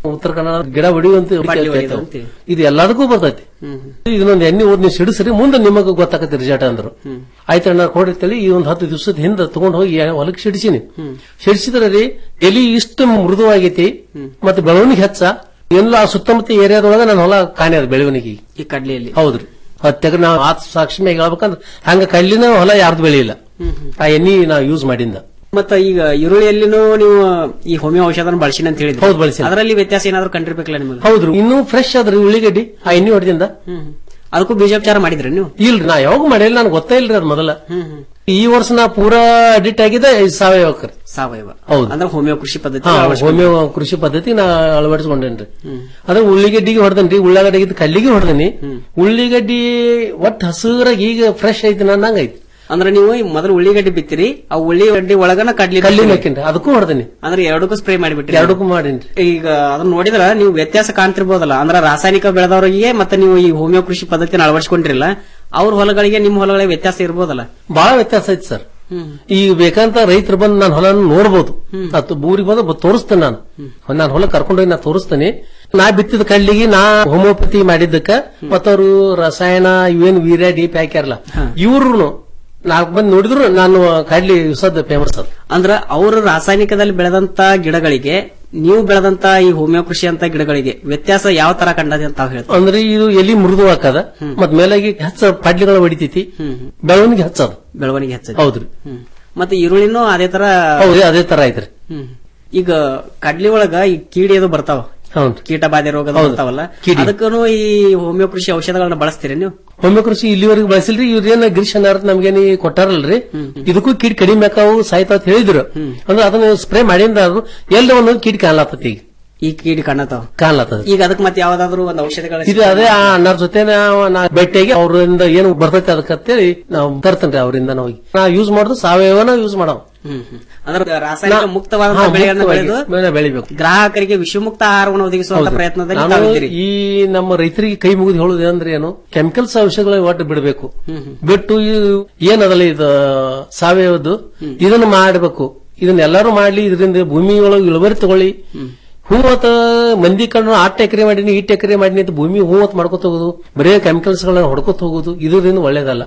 ಉತ್ತರ ಕನ್ನಡ ಗಿಡ ಹೊಡಿಯುವಂತ ಬಾಟ್ಲಿ ಹೊಡಿಯುವಂತೆ. ಇದು ಎಲ್ಲದಕ್ಕೂ ಬರ್ತೈತಿ ಇದನ್ನೊಂದು ಎಣ್ಣೆ ಓದ್ ನೀವು ಸಿಡಿಸ್ರಿ ಮುಂದೆ ನಿಮಗೆ ಗೊತ್ತಾಗತ್ತೆ ರಿಸಲ್ಟ್ ಅಂದ್ರು ಆಯ್ತಣ್ಣ ಕೊಡಿರ್ತೇಳಿ ಈ ಒಂದು ಹತ್ತು ದಿವಸದ ಹಿಂದೆ ತಗೊಂಡ್ ಹೋಗಿ ಹೊಲಕ್ಕೆ ಸಿಡಿಸಿನಿ ಸಿಡಿಸಿದ್ರೆ ರೀ ಎಲಿ ಇಷ್ಟು ಮೃದುವಾಗೈತಿ ಮತ್ತೆ ಬೆಳವಣಿಗೆ ಹೆಚ್ಚ ಎಲ್ಲ ಆ ಸುತ್ತಮುತ್ತ ಏರಿಯಾದೊಳಗ ನನ್ನ ಹೊಲ ಕಾಣ್ಯದ ಬೆಳವಣಿಗೆ ಈ ಕಡ್ಲೆಯಲ್ಲಿ ಹೌದ್ರಿ ಹತ್ತೆಗ ನಾವು ಆತ್ ಸಾಕ್ಷಿ ಮ್ಯಾಗ ಹೇಳ್ಬೇಕಂದ್ರ ಹಂಗ ಕಲ್ಲಿನ ಹೊಲ ಯಾರ್ದು ಬೆಳೆಯಿಲ್ಲ ಆ ಎಣ್ಣೆ ನಾವು ಯೂಸ್ ಮಾಡಿಂದ ಮತ್ತ ಈಗ ಈರುಳ್ಳಿಯಲ್ಲಿನೂ ನೀವು ಈ ಹೋಮಿಯೋ ಔಷಧನ ಬಳಸಿನ ಅಂತ ಹೇಳಿದ್ರಿ ಹೌದು, ಬಳಸಿನಿ. ಅದರಲ್ಲಿ ವ್ಯತ್ಯಾಸ ಏನಾದ್ರು ಕಂಡಿರ್ಬೇಕಲ್ಲ ನಿಮಗೆ ಹೌದ್ರಿ ಇನ್ನೂ ಫ್ರೆಶ್ ಅದ್ರಿ ಉಳ್ಳಿಗಡ್ಡಿ ಆ ಎಣ್ಣೆ ಹೊಡೆದಿಂದ ಅದಕ್ಕೂ ಬೀಜೋಪಚಾರ ಮಾಡಿದ್ರಿ ನೀವು ಇಲ್ರಿ ನಾ ಯಾವಾಗ ಮಾಡಿಲ್ಲ ನನ್ಗೆ ಗೊತ್ತೇ ಇಲ್ರಿ ಅದ್ ಮೊದಲ ಈ ವರ್ಷ ನಾ ಪೂರಾ ಅಡಿಟ್ ಆಗಿದೆ ಸಾವಯವಕ್ಕೆ ಸಾವಯವ ಹೌದು. ಅಂದ್ರೆ ಹೋಮಿಯೋ ಕೃಷಿ ಪದ್ಧತಿ ಹಾ, ಅಳವಡಿಸ್ಕೊಂಡ್ರಿ. ಹೋಮಿಯೋ ಕೃಷಿ ಪದ್ಧತಿ ನಾ ಅಳವಡಿಸ್ಕೊಂಡೇನ್ರಿ ಅದ್ರ ಉಳ್ಳಿಗಡ್ಡಿಗೆ ಹೊಡೆದನ್ರಿ ಉಳ್ಳಾಗಡ್ಡಿಗೆ ಕಲ್ಲಿಗೆ ಹೊಡೆದನಿ ಉಳ್ಳಿಗಡ್ಡಿ ಒಟ್ಟು ಹಸುರಾಗಿ ಈಗ ಫ್ರೆಶ್ ಐತಿ ನಂಗ ಐತಿ ಅಂದ್ರೆ ನೀವು ಈ ಮೊದಲು ಉಳ್ಳಿಗಡ್ಡಿ ಬಿತ್ತಿರಿ ಆ ಉಳ್ಳಿಗಡ್ಡಿ ಒಳಗನ ಕಡ್ಲಿ ಕಲ್ಲಿನ ಬಿತ್ತಿರಿ. ಹಾಕಿನ್ರಿ ಅದಕ್ಕೂ ಹೊಡೆದನಿ ಅಂದ್ರೆ ಎರಡಕ್ಕೂ ಸ್ಪ್ರೇ ಮಾಡಿಬಿಟ್ರಿ ಎರಡಕ್ಕೂ ಮಾಡೀನ್ರಿ ಈಗ ಅದನ್ನ ನೋಡಿದ್ರ ನೀವು ವ್ಯತ್ಯಾಸ ಕಾಣ್ತಿರ್ಬೋದಲ್ಲ ಅಂದ್ರೆ ರಾಸಾಯನಿಕ ಬೆಳೆದವರಿಗೆ ಮತ್ತೆ ನೀವು ಈ ಹೋಮಿಯೋ ಕೃಷಿ ಪದ್ಧತಿನ ಅಳವಡಿಸ್ಕೊಂಡಿರಲ್ಲ ಅವ್ರ ಹೊಲಗಳಿಗೆ ನಿಮ್ಮ ಹೊಲಗಳಿಗೆ ವ್ಯತ್ಯಾಸ ಇರ್ಬೋದಲ್ಲ ಬಹಳ ವ್ಯತ್ಯಾಸ ಐತಿ ಸರ್ ಈಗ ಬೇಕಂತ ರೈತರು ಬಂದು ನಾನು ಹೊಲ ನೋಡ್ಬೋದು ಅದು ಊರಿಗೆ ಬಂದು ಬ- ತೋರಿಸ್ತೇನೆ ನಾನು ನಾನು ಹೊಲ ಕರ್ಕೊಂಡೋಗಿ ನಾ ತೋರಿಸ್ತೇನೆ ನಾ ಬಿತ್ತಿದ ಕಡ್ಲಿಗೆ ನಾ ಹೋಮಿಯೋಪತಿ ಮಾಡಿದ್ದಕ್ಕ ಮತ್ತವರು ರಸಾಯನ ಇವೇನು ವೀರ್ಯ ಡಿಪಿ ಹಾಕ್ಯಾರಲ್ಲ ಇವ್ರು ನಾಲ್ಕು ಬಂದು ನೋಡಿದ್ರು ನಾನು ಕಡ್ಲಿ ಸದ್ ಫೇಮಸ್ ಅದ ಅಂದ್ರ ಅವರು ರಾಸಾಯನಿಕದಲ್ಲಿ ಬೆಳೆದಂತ ಗಿಡಗಳಿಗೆ ನೀವು ಬೆಳೆದಂತ ಈ ಹೋಮಿಯೋ ಕೃಷಿ ಅಂತ ಗಿಡಗಳಿಗೆ ವ್ಯತ್ಯಾಸ ಯಾವ ತರ ಕಂಡದೆ ಅಂತ ತಾವು ಹೇಳ್ತಾರೆ ಅಂದ್ರೆ ಇದು ಎಲಿ ಮೃದು ಹಾಕದ ಮತ್ ಮೇಲಾಗಿ ಹೆಚ್ಚ ಪಡ್ಲಿಗಳು ಹೊಡಿತೈತಿ ಬೆಳವಣಿಗೆ ಹೆಚ್ಚದ ಬೆಳವಣಿಗೆ ಹೆಚ್ಚದ ಹೌದ್ರಿ ಮತ್ತೆ ಈರುಳ್ಳಿನೂ ಅದೇ ತರ ಹೌದ್ರಿ ಅದೇ ತರ ಐತ್ರಿ ಹ್ಮ್. ಈಗ ಕಡ್ಲಿ ಒಳಗ ಈ ಕೀಡಿ ಅದು ಬರ್ತಾವ ಹೌದು ಕೀಟ ಬಾಧೆ ರೋಗ ಹೌದು. ಬರ್ತಾವಲ್ಲ ಕೀಡಿ. ಅದಕ್ಕೂ ಈ ಹೋಮಿಯೋ ಕೃಷಿ ಔಷಧಗಳನ್ನ ಬಳಸ್ತೀರಿ ನೀವು ಹೋಮಿಯೋ ಕೃಷಿ ಇಲ್ಲಿವರೆಗೆ ಬಳಸಿಲ್ರಿ ಇವ್ರೇನ ಗಿರೀಶ್ ಅನ್ನಾರ ನಮ್ಗೇನಿ ಕೊಟ್ಟಾರಲ್ರಿ ಇದಕ್ಕೂ ಕೀಡ್ ಕಡಿಮೆ ಆಕಾವು ಸಾಯ್ತಾವ ಅಂತ ಹೇಳಿದ್ರು ಅಂದ್ರೆ ಅದನ್ನ ಸ್ಪ್ರೇ ಮಾಡಿಂದ ಅದು ಎಲ್ಲ ಒಂದೊಂದು ಕೀಡ್ ಕಾಣ್ಲಾತತಿ ಈಗ ಈ ಕೀಡಿ ಕಾಣತಾವ ಕಾಣ್ಲಾತದ ಈಗ ಅದಕ್ಕೆ ಮತ್ತೆ ಯಾವ್ದಾದ್ರು ಒಂದು ಔಷಧಗಳ ಇದು ಅದೇ ಆ ಅಣ್ಣಾರ ಜೊತೆ ನಾವು ನಾ ಭೇಟಿಯಾಗಿ ಅವರಿಂದ ಏನು ಬರ್ತೈತೆ ಅದಕ್ಕಂತೇಳಿ ನಾವು ತರ್ತೇನ್ರಿ ಅವರಿಂದ ನಾವು ನಾ ಯೂಸ್ ಮಾಡುದು ಸಾವಯವನ ಯೂಸ್ ಮಾಡವ್ ಹ್ಮ್ ಹ್ಮ್. ಅಂದ್ರೆ ರಾಸಾಯನಿಕ ನಾ- ಮುಕ್ತವಾದ ಹಾ, ಬೆಳೆಗಳನ್ನ ಮುಕ್ತವಾಗಿ ಬೆಳೆದು ಬೆಳೆ ಬೆಳಿಬೇಕು ಗ್ರಾಹಕರಿಗೆ ವಿಷಮುಕ್ತ ಆಹಾರವನ್ನು ಒದಗಿಸುವಂತ ಹೌದು. ಪ್ರಯತ್ನದಲ್ಲಿ ನಾನು ತಾವಿದ್ದೀರಿ ಈ ನಮ್ಮ ರೈತರಿಗೆ ಕೈ ಮುಗಿದು ಹೇಳುದು ಅಂದ್ರೆ ಏನು ಕೆಮಿಕಲ್ಸ್ ಔಷಧಗಳ ಒಟ್ಟು ಬಿಡಬೇಕು ಬಿಟ್ಟು ಈ- ಏನದಲ್ಲ ಇದು ಸಾವಯವದ್ದು ಇದನ್ನ ಮಾಡಬೇಕು ಇದನ್ನ ಎಲ್ಲರೂ ಮಾಡ್ಲಿ ಇದರಿಂದ ಭೂಮಿ ಒಳಗೆ ಇಳುವರಿ ತಗೊಳ್ಳಿ ಹೂವತ್ತ ಮಂದಿ ಕಣ್ಣು ಆಟ ಎಕರೆ ಮಾಡೀನಿ ಈಟ್ ಎಕರೆ ಮಾಡೀನಿ ಅಂತ ಭೂಮಿ ಹೂವತ್ ಮಾಡ್ಕೊತ ಹೋಗುದು ಬರೇ ಕೆಮಿಕಲ್ಸ್ ಗಳನ್ನ ಹೊಡ್ಕೊತ ಹೋಗುದು ಇದರಿಂದ ಒಳ್ಳೇದಲ್ಲ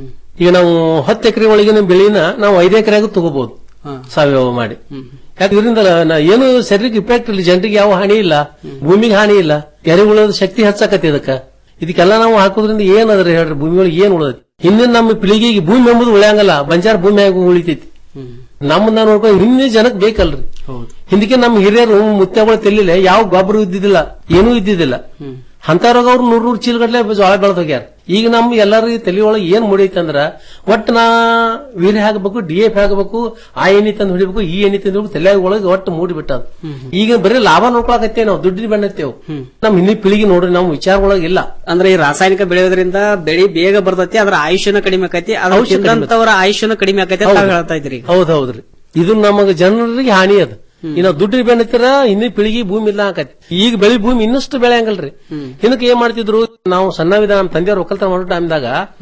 ಈಗ ನಾವು ಹತ್ತು ಎಕರೆ ಒಳಗಿನ ಬೆಳೆನ ನಾವು ಐದು ಎಕರೆಗೂ ತಗೋಬಹುದು ಸಾವಯವ ಮಾಡಿ ಯಾಕೆ ಇದರಿಂದ ನ- ಏನು ಶರೀರಕ್ಕೆ ಇಫೆಕ್ಟ್ ಇಲ್ಲ ಜನರಿಗೆ ಯಾವ ಹಾನಿ ಇಲ್ಲ ಭೂಮಿಗೆ ಹಾನಿ ಇಲ್ಲ ಎರೆಹುಳದ ಶಕ್ತಿ ಹೆಚ್ಚಾಕತಿ ಇದಕ್ಕ ಇದಕ್ಕೆಲ್ಲ ನಾವು ಹಾಕೋದ್ರಿಂದ ಏನ್ ಅದ್ರಿ ಹೇಳ್ರಿ ಭೂಮಿ ಒಳಗೆ ಏನ್ ಉಳಿದೈತಿ ಹಿಂದಿನ ನಮ್ಮ ಪೀಳಿಗೆಗೆ ಭೂಮಿ ಎಂಬುದು ಉಳಿಯಂಗಲ್ಲ ಬಂಜಾರ ಭೂಮಿ ಆಗಿ ಉಳಿತೈತಿ ನಮ್ಮನ್ನ ನೋಡ್ಕೊಂಡು ಹಿಂದಿನ ಜನಕ್ಕೆ ಬೇಕಲ್ರಿ ಹಿಂದಕ್ಕೆ ನಮ್ಮ ಹಿರಿಯರು ಮುತ್ಯಗಳು ತೆಲ್ಲಿಲ್ಲ ಯಾವ ಗೊಬ್ಬರ ಇದ್ದಿದ್ದಿಲ್ಲ ಏನೂ ಇದ್ದಿದ್ದಿಲ್ಲ ಅಂತವ್ರಾಗ ಅವ್ರು ನೂರ್ ನೂರ್ ಚೀಲಗಟ್ಲೆ ಜೋಳ ಬೆಳೆದ್ ಹೋಗ್ಯಾರ ಈಗ ನಮ್ ಎಲ್ಲರಿಗೂ ತಲೆ ಒಳಗೆ ಏನ್ ಮೂಡೈತೆ ಅಂದ್ರ ಒಟ್ಟು ನಾ ವೀರ್ಯ ಹಾಕಬೇಕು ಡಿ ಎಫ್ ಹಾಕಬೇಕು ಆ ಎಣ್ಣೆ ತಂದು ಹೊಡಿಬೇಕು ಈ ಎಣ್ಣೆ ತಂದು ಹೊಡಿಬೇಕು ತಲೆ ಒಳಗೆ ಒಟ್ಟು ಮೂಡಿಬಿಟ್ಟ ಈಗ ಬರೀ ಲಾಭ ನೋಡ್ಕೊಳಕತ್ತೇವೆ ನಾವು ದುಡ್ಡಿನ ಬೆಣ್ಣತ್ತೇವು ನಮ್ ಹಿಂದಿನ ಪೀಳಿಗೆ ನೋಡ್ರಿ ನಾವು ವಿಚಾರ ಒಳಗಿಲ್ಲ ಅಂದ್ರೆ ಈ ರಾಸಾಯನಿಕ ಬೆಳೆಯೋದ್ರಿಂದ ಬೆಳಿ ಬೇಗ ಬರ್ತೈತಿ ಅದ್ರ ಆಯುಷ್ಯನ ಕಡಿಮೆ ಆಕೈತಿ ಅದ್ರ ಆಯುಷ್ಯ ಕಡಿಮೆ ತಿಂದಂತವರ ಆಯುಷ್ಯನ ಕಡಿಮೆ ಆಕೈತಿ ಅಂತ ತಾವ್ ಹೇಳ್ತಾ ಇದ್ರಿ ಹೌದ್ ಹೌದ್ರಿ ಇದು ನಮಗ ಜನರಿಗೆ ಹಾನಿ ಅದು ಇನ್ನ ದುಡ್ಡು ಬೆನ್ನತ್ತಿರ ಹಿಂದಿನ ಪೀಳಿಗೆ ಭೂಮಿ ಇಲ್ಲ ಆಕತಿ ಈಗ ಬೆಳಿ ಭೂಮಿ ಇನ್ನಷ್ಟು ಬೆಳೆ ಹಂಗಲ್ರಿ ಹಿಂದಕ್ಕೆ ಏನ್ ಮಾಡ್ತಿದ್ರು ನಾವು ಸಣ್ಣವಿದ ನಮ್ಮ ತಂದೆಯವ್ರ ಒಕ್ಕಲ್ತನ ಮಾಡೋ ಟೈಮ್ದಾಗ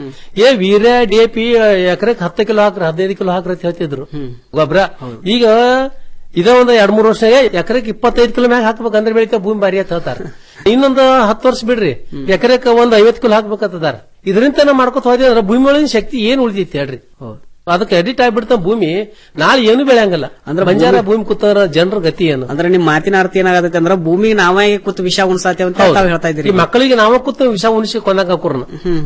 ಏ ವೀರ್ಯ ಡಿ ಎ ಪಿ ಎಕರೆಕ್ ಹತ್ತು ಕಿಲೋ ಹಾಕ್ರಿ ಹದಿನೈದು ಕಿಲೋ ಹಾಕ್ರಿ ಅಂತ ಹೇಳ್ತಿದ್ರು ಗೊಬ್ಬರ ಈಗ ಇದೇ ಒಂದು ಎರಡ್ ಮೂರು ವರ್ಷ ಎಕರೆಕ್ ಇಪ್ಪತ್ತೈದು ಕಿಲೋ ಮ್ಯಾಗ ಹಾಕ್ಬೇಕಂದ್ರೆ ಬೆಳಿತಾವ ಭೂಮಿ ಬಾರಿ ಅಂತ ಹೇಳ್ತಾರ ಇನ್ನೊಂದು ಹತ್ತು ವರ್ಷ ಬಿಡ್ರಿ ಎಕರೆಕ್ ಒಂದ್ ಐವತ್ ಕಿಲೋ ಹಾಕ್ಬೇಕಂತದಾರ ಇದರಿಂದ ನಾವು ಮಾಡ್ಕೊತ ಹೋದ್ವಿ ಅಂದ್ರೆ ಭೂಮಿ ಒಳಗಿನ ಶಕ್ತಿ ಏನ್ ಉಳಿದೈತಿ ಹೇಳ್ರಿ ಅದಕ್ಕೆ ಎಡಿಟ್ ಆಗ್ಬಿಡ್ತಾವ ಭೂಮಿ ನಾಳೆ ಏನು ಬೆಳೆಯಂಗಲ್ಲ ಅಂದ್ರೆ ಬಂಜಾರ ಭೂಮಿ ಕೂತಾರ ಜನರ ಗತಿ ಏನು ಅಂದ್ರೆ ನಿಮ್ ಮಾತಿನ ಅರ್ಥ ಏನಾಗತ್ತೆ ಅಂದ್ರೆ ಭೂಮಿಗೆ ನಾವೇ ಕೂತು ವಿಷ ಉಣ್ಸಾತೇವೆ ಅಂತ ತಾವ್ ಹೇಳ್ತಾ ಇದ್ರಿ ಈ ಮಕ್ಕಳಿಗೆ ನಾವ ಕೂತು ವಿಷ ಉಣಿಸಿ ಕೊಂದಾಗ ಹಾಕೋರ್ನ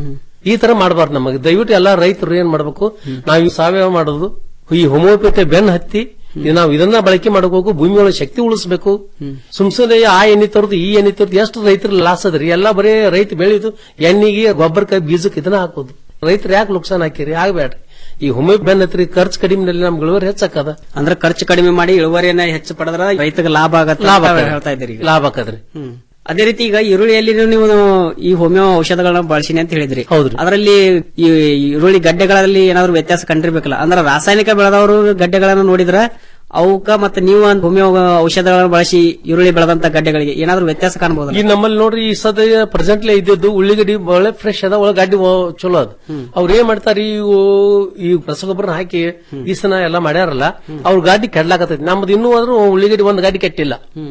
ಈ ತರ ಮಾಡಬಾರ್ದು ನಮಗೆ ದಯವಿಟ್ಟು ಎಲ್ಲಾ ರೈತರು ಏನ್ ಮಾಡ್ಬೇಕು ನಾವ್ ಈ ಸಾವಯವ ಮಾಡೋದು ಈ ಹೋಮಿಯೋಪತಿ ಬೆನ್ ಹತ್ತಿ ಇದು ನಾವು ಇದನ್ನ ಬಳಕೆ ಮಾಡಬೇಕು ಭೂಮಿ ಒಳಗೆ ಶಕ್ತಿ ಉಳಿಸಬೇಕು ಸುಮ್ಸದೆ ಆ ಎಣ್ಣೆ ತರದು ಈ ಎಣ್ಣೆ ತರದು ಎಷ್ಟು ರೈತರ ಲಾಸ್ ಅದ್ರಿ ಎಲ್ಲಾ ಬರೀ ರೈತ ಬೆಳೆಯುದು ಎಣ್ಣೆಗೆ ಗೊಬ್ಬರಕ್ಕೆ ಬೀಜಕ್ಕೆ ಇದನ್ನ ಹಾಕೋದು ರೈತರು ಯಾಕೆ ನುಕ್ಸಾನ್ ಹಾಕಿರಿ ಆಗ್ಬೇಡ್ರಿ ಈ ಹೋಮಿಯೋ ಬೆನ್ ಹತ್ರಿ ಖರ್ಚು ಕಡಿಮೆನಲ್ಲಿ ನಮ್ಗೆ ಇಳುವರಿ ಹೆಚ್ಚಾಕದ ಅಂದ್ರೆ ಖರ್ಚು ಕಡಿಮೆ ಮಾಡಿ ಇಳುವರಿಯನ್ನ ಹೆಚ್ಚು ಪಡೆದ್ರ ರೈತಗೆ ಲಾಭ ಆಗತ್ತೆ ಲಾಭ ಅಂತ ಆಕದ್ರಿ. ಹೇಳ್ತಾ ಇದ್ದೀರಿ ಈಗ. ಲಾಭ ಆಕದ್ರಿ ಹ್ಮ್. ಅದೇ ರೀತಿ ಈಗ ಈರುಳ್ಳಿಯಲ್ಲಿ ನೀವು ಈ ಹೋಮಿಯೋ ಔಷಧಗಳನ್ನ ಬಳಸಿನಿ ಅಂತ ಹೇಳಿದ್ರಿ ಹೌದ್ರಿ. ಅದರಲ್ಲಿ ಈ ಈರುಳ್ಳಿ ಗಡ್ಡೆಗಳಲ್ಲಿ ಏನಾದ್ರು ವ್ಯತ್ಯಾಸ ಕಂಡಿರ್ಬೇಕಲ್ಲ ಅಂದ್ರೆ ರಾಸಾಯನಿಕ ಬೆಳೆದವರು ಗಡ್ಡೆಗಳನ್ನ ನೋಡಿದ್ರ ಅವಕ್ಕ ಮತ್ತೆ ನೀವು ಒಂದು ಹೋಮಿಯೋ ಔಷಧಗಳನ್ನ ಬಳಸಿ ಈರುಳ್ಳಿ ಬೆಳೆದಂತ ಗಡ್ಡೆಗಳಿಗೆ ಏನಾದ್ರು ವ್ಯತ್ಯಾಸ ಕಾಣಬಹುದು ಈ ನಮ್ಮಲ್ಲಿ ನೋಡ್ರಿ ಈ ಸದ ಪ್ರೆಸೆಂಟ್ಲಿ ಇದ್ದದ್ದು ಉಳ್ಳಿಗಡ್ಡಿ ಒಳ್ಳೆ ಫ್ರೆಶ್ ಅದ ಒಳಗೆ ಗಡ್ಡಿ ಒ- ಚಲೋ ಅದ ಅವ್ರ ಏನ್ ಮಾಡ್ತಾರ ಇವು ಈ ರಸಗೊಬ್ಬರ ಹಾಕಿ ಈ ಸನ ಎಲ್ಲ ಮಾಡ್ಯಾರಲ್ಲ ಅವ್ರ ಗಾಡಿ ಕೆಡ್ಲಾಕತೈತಿ ನಮ್ದು ಇನ್ನೂ ಆದ್ರೂ ಉಳ್ಳಿಗಡ್ಡಿ ಒಂದ್ ಗಾಡಿ ಕೆಟ್ಟಿಲ್ಲ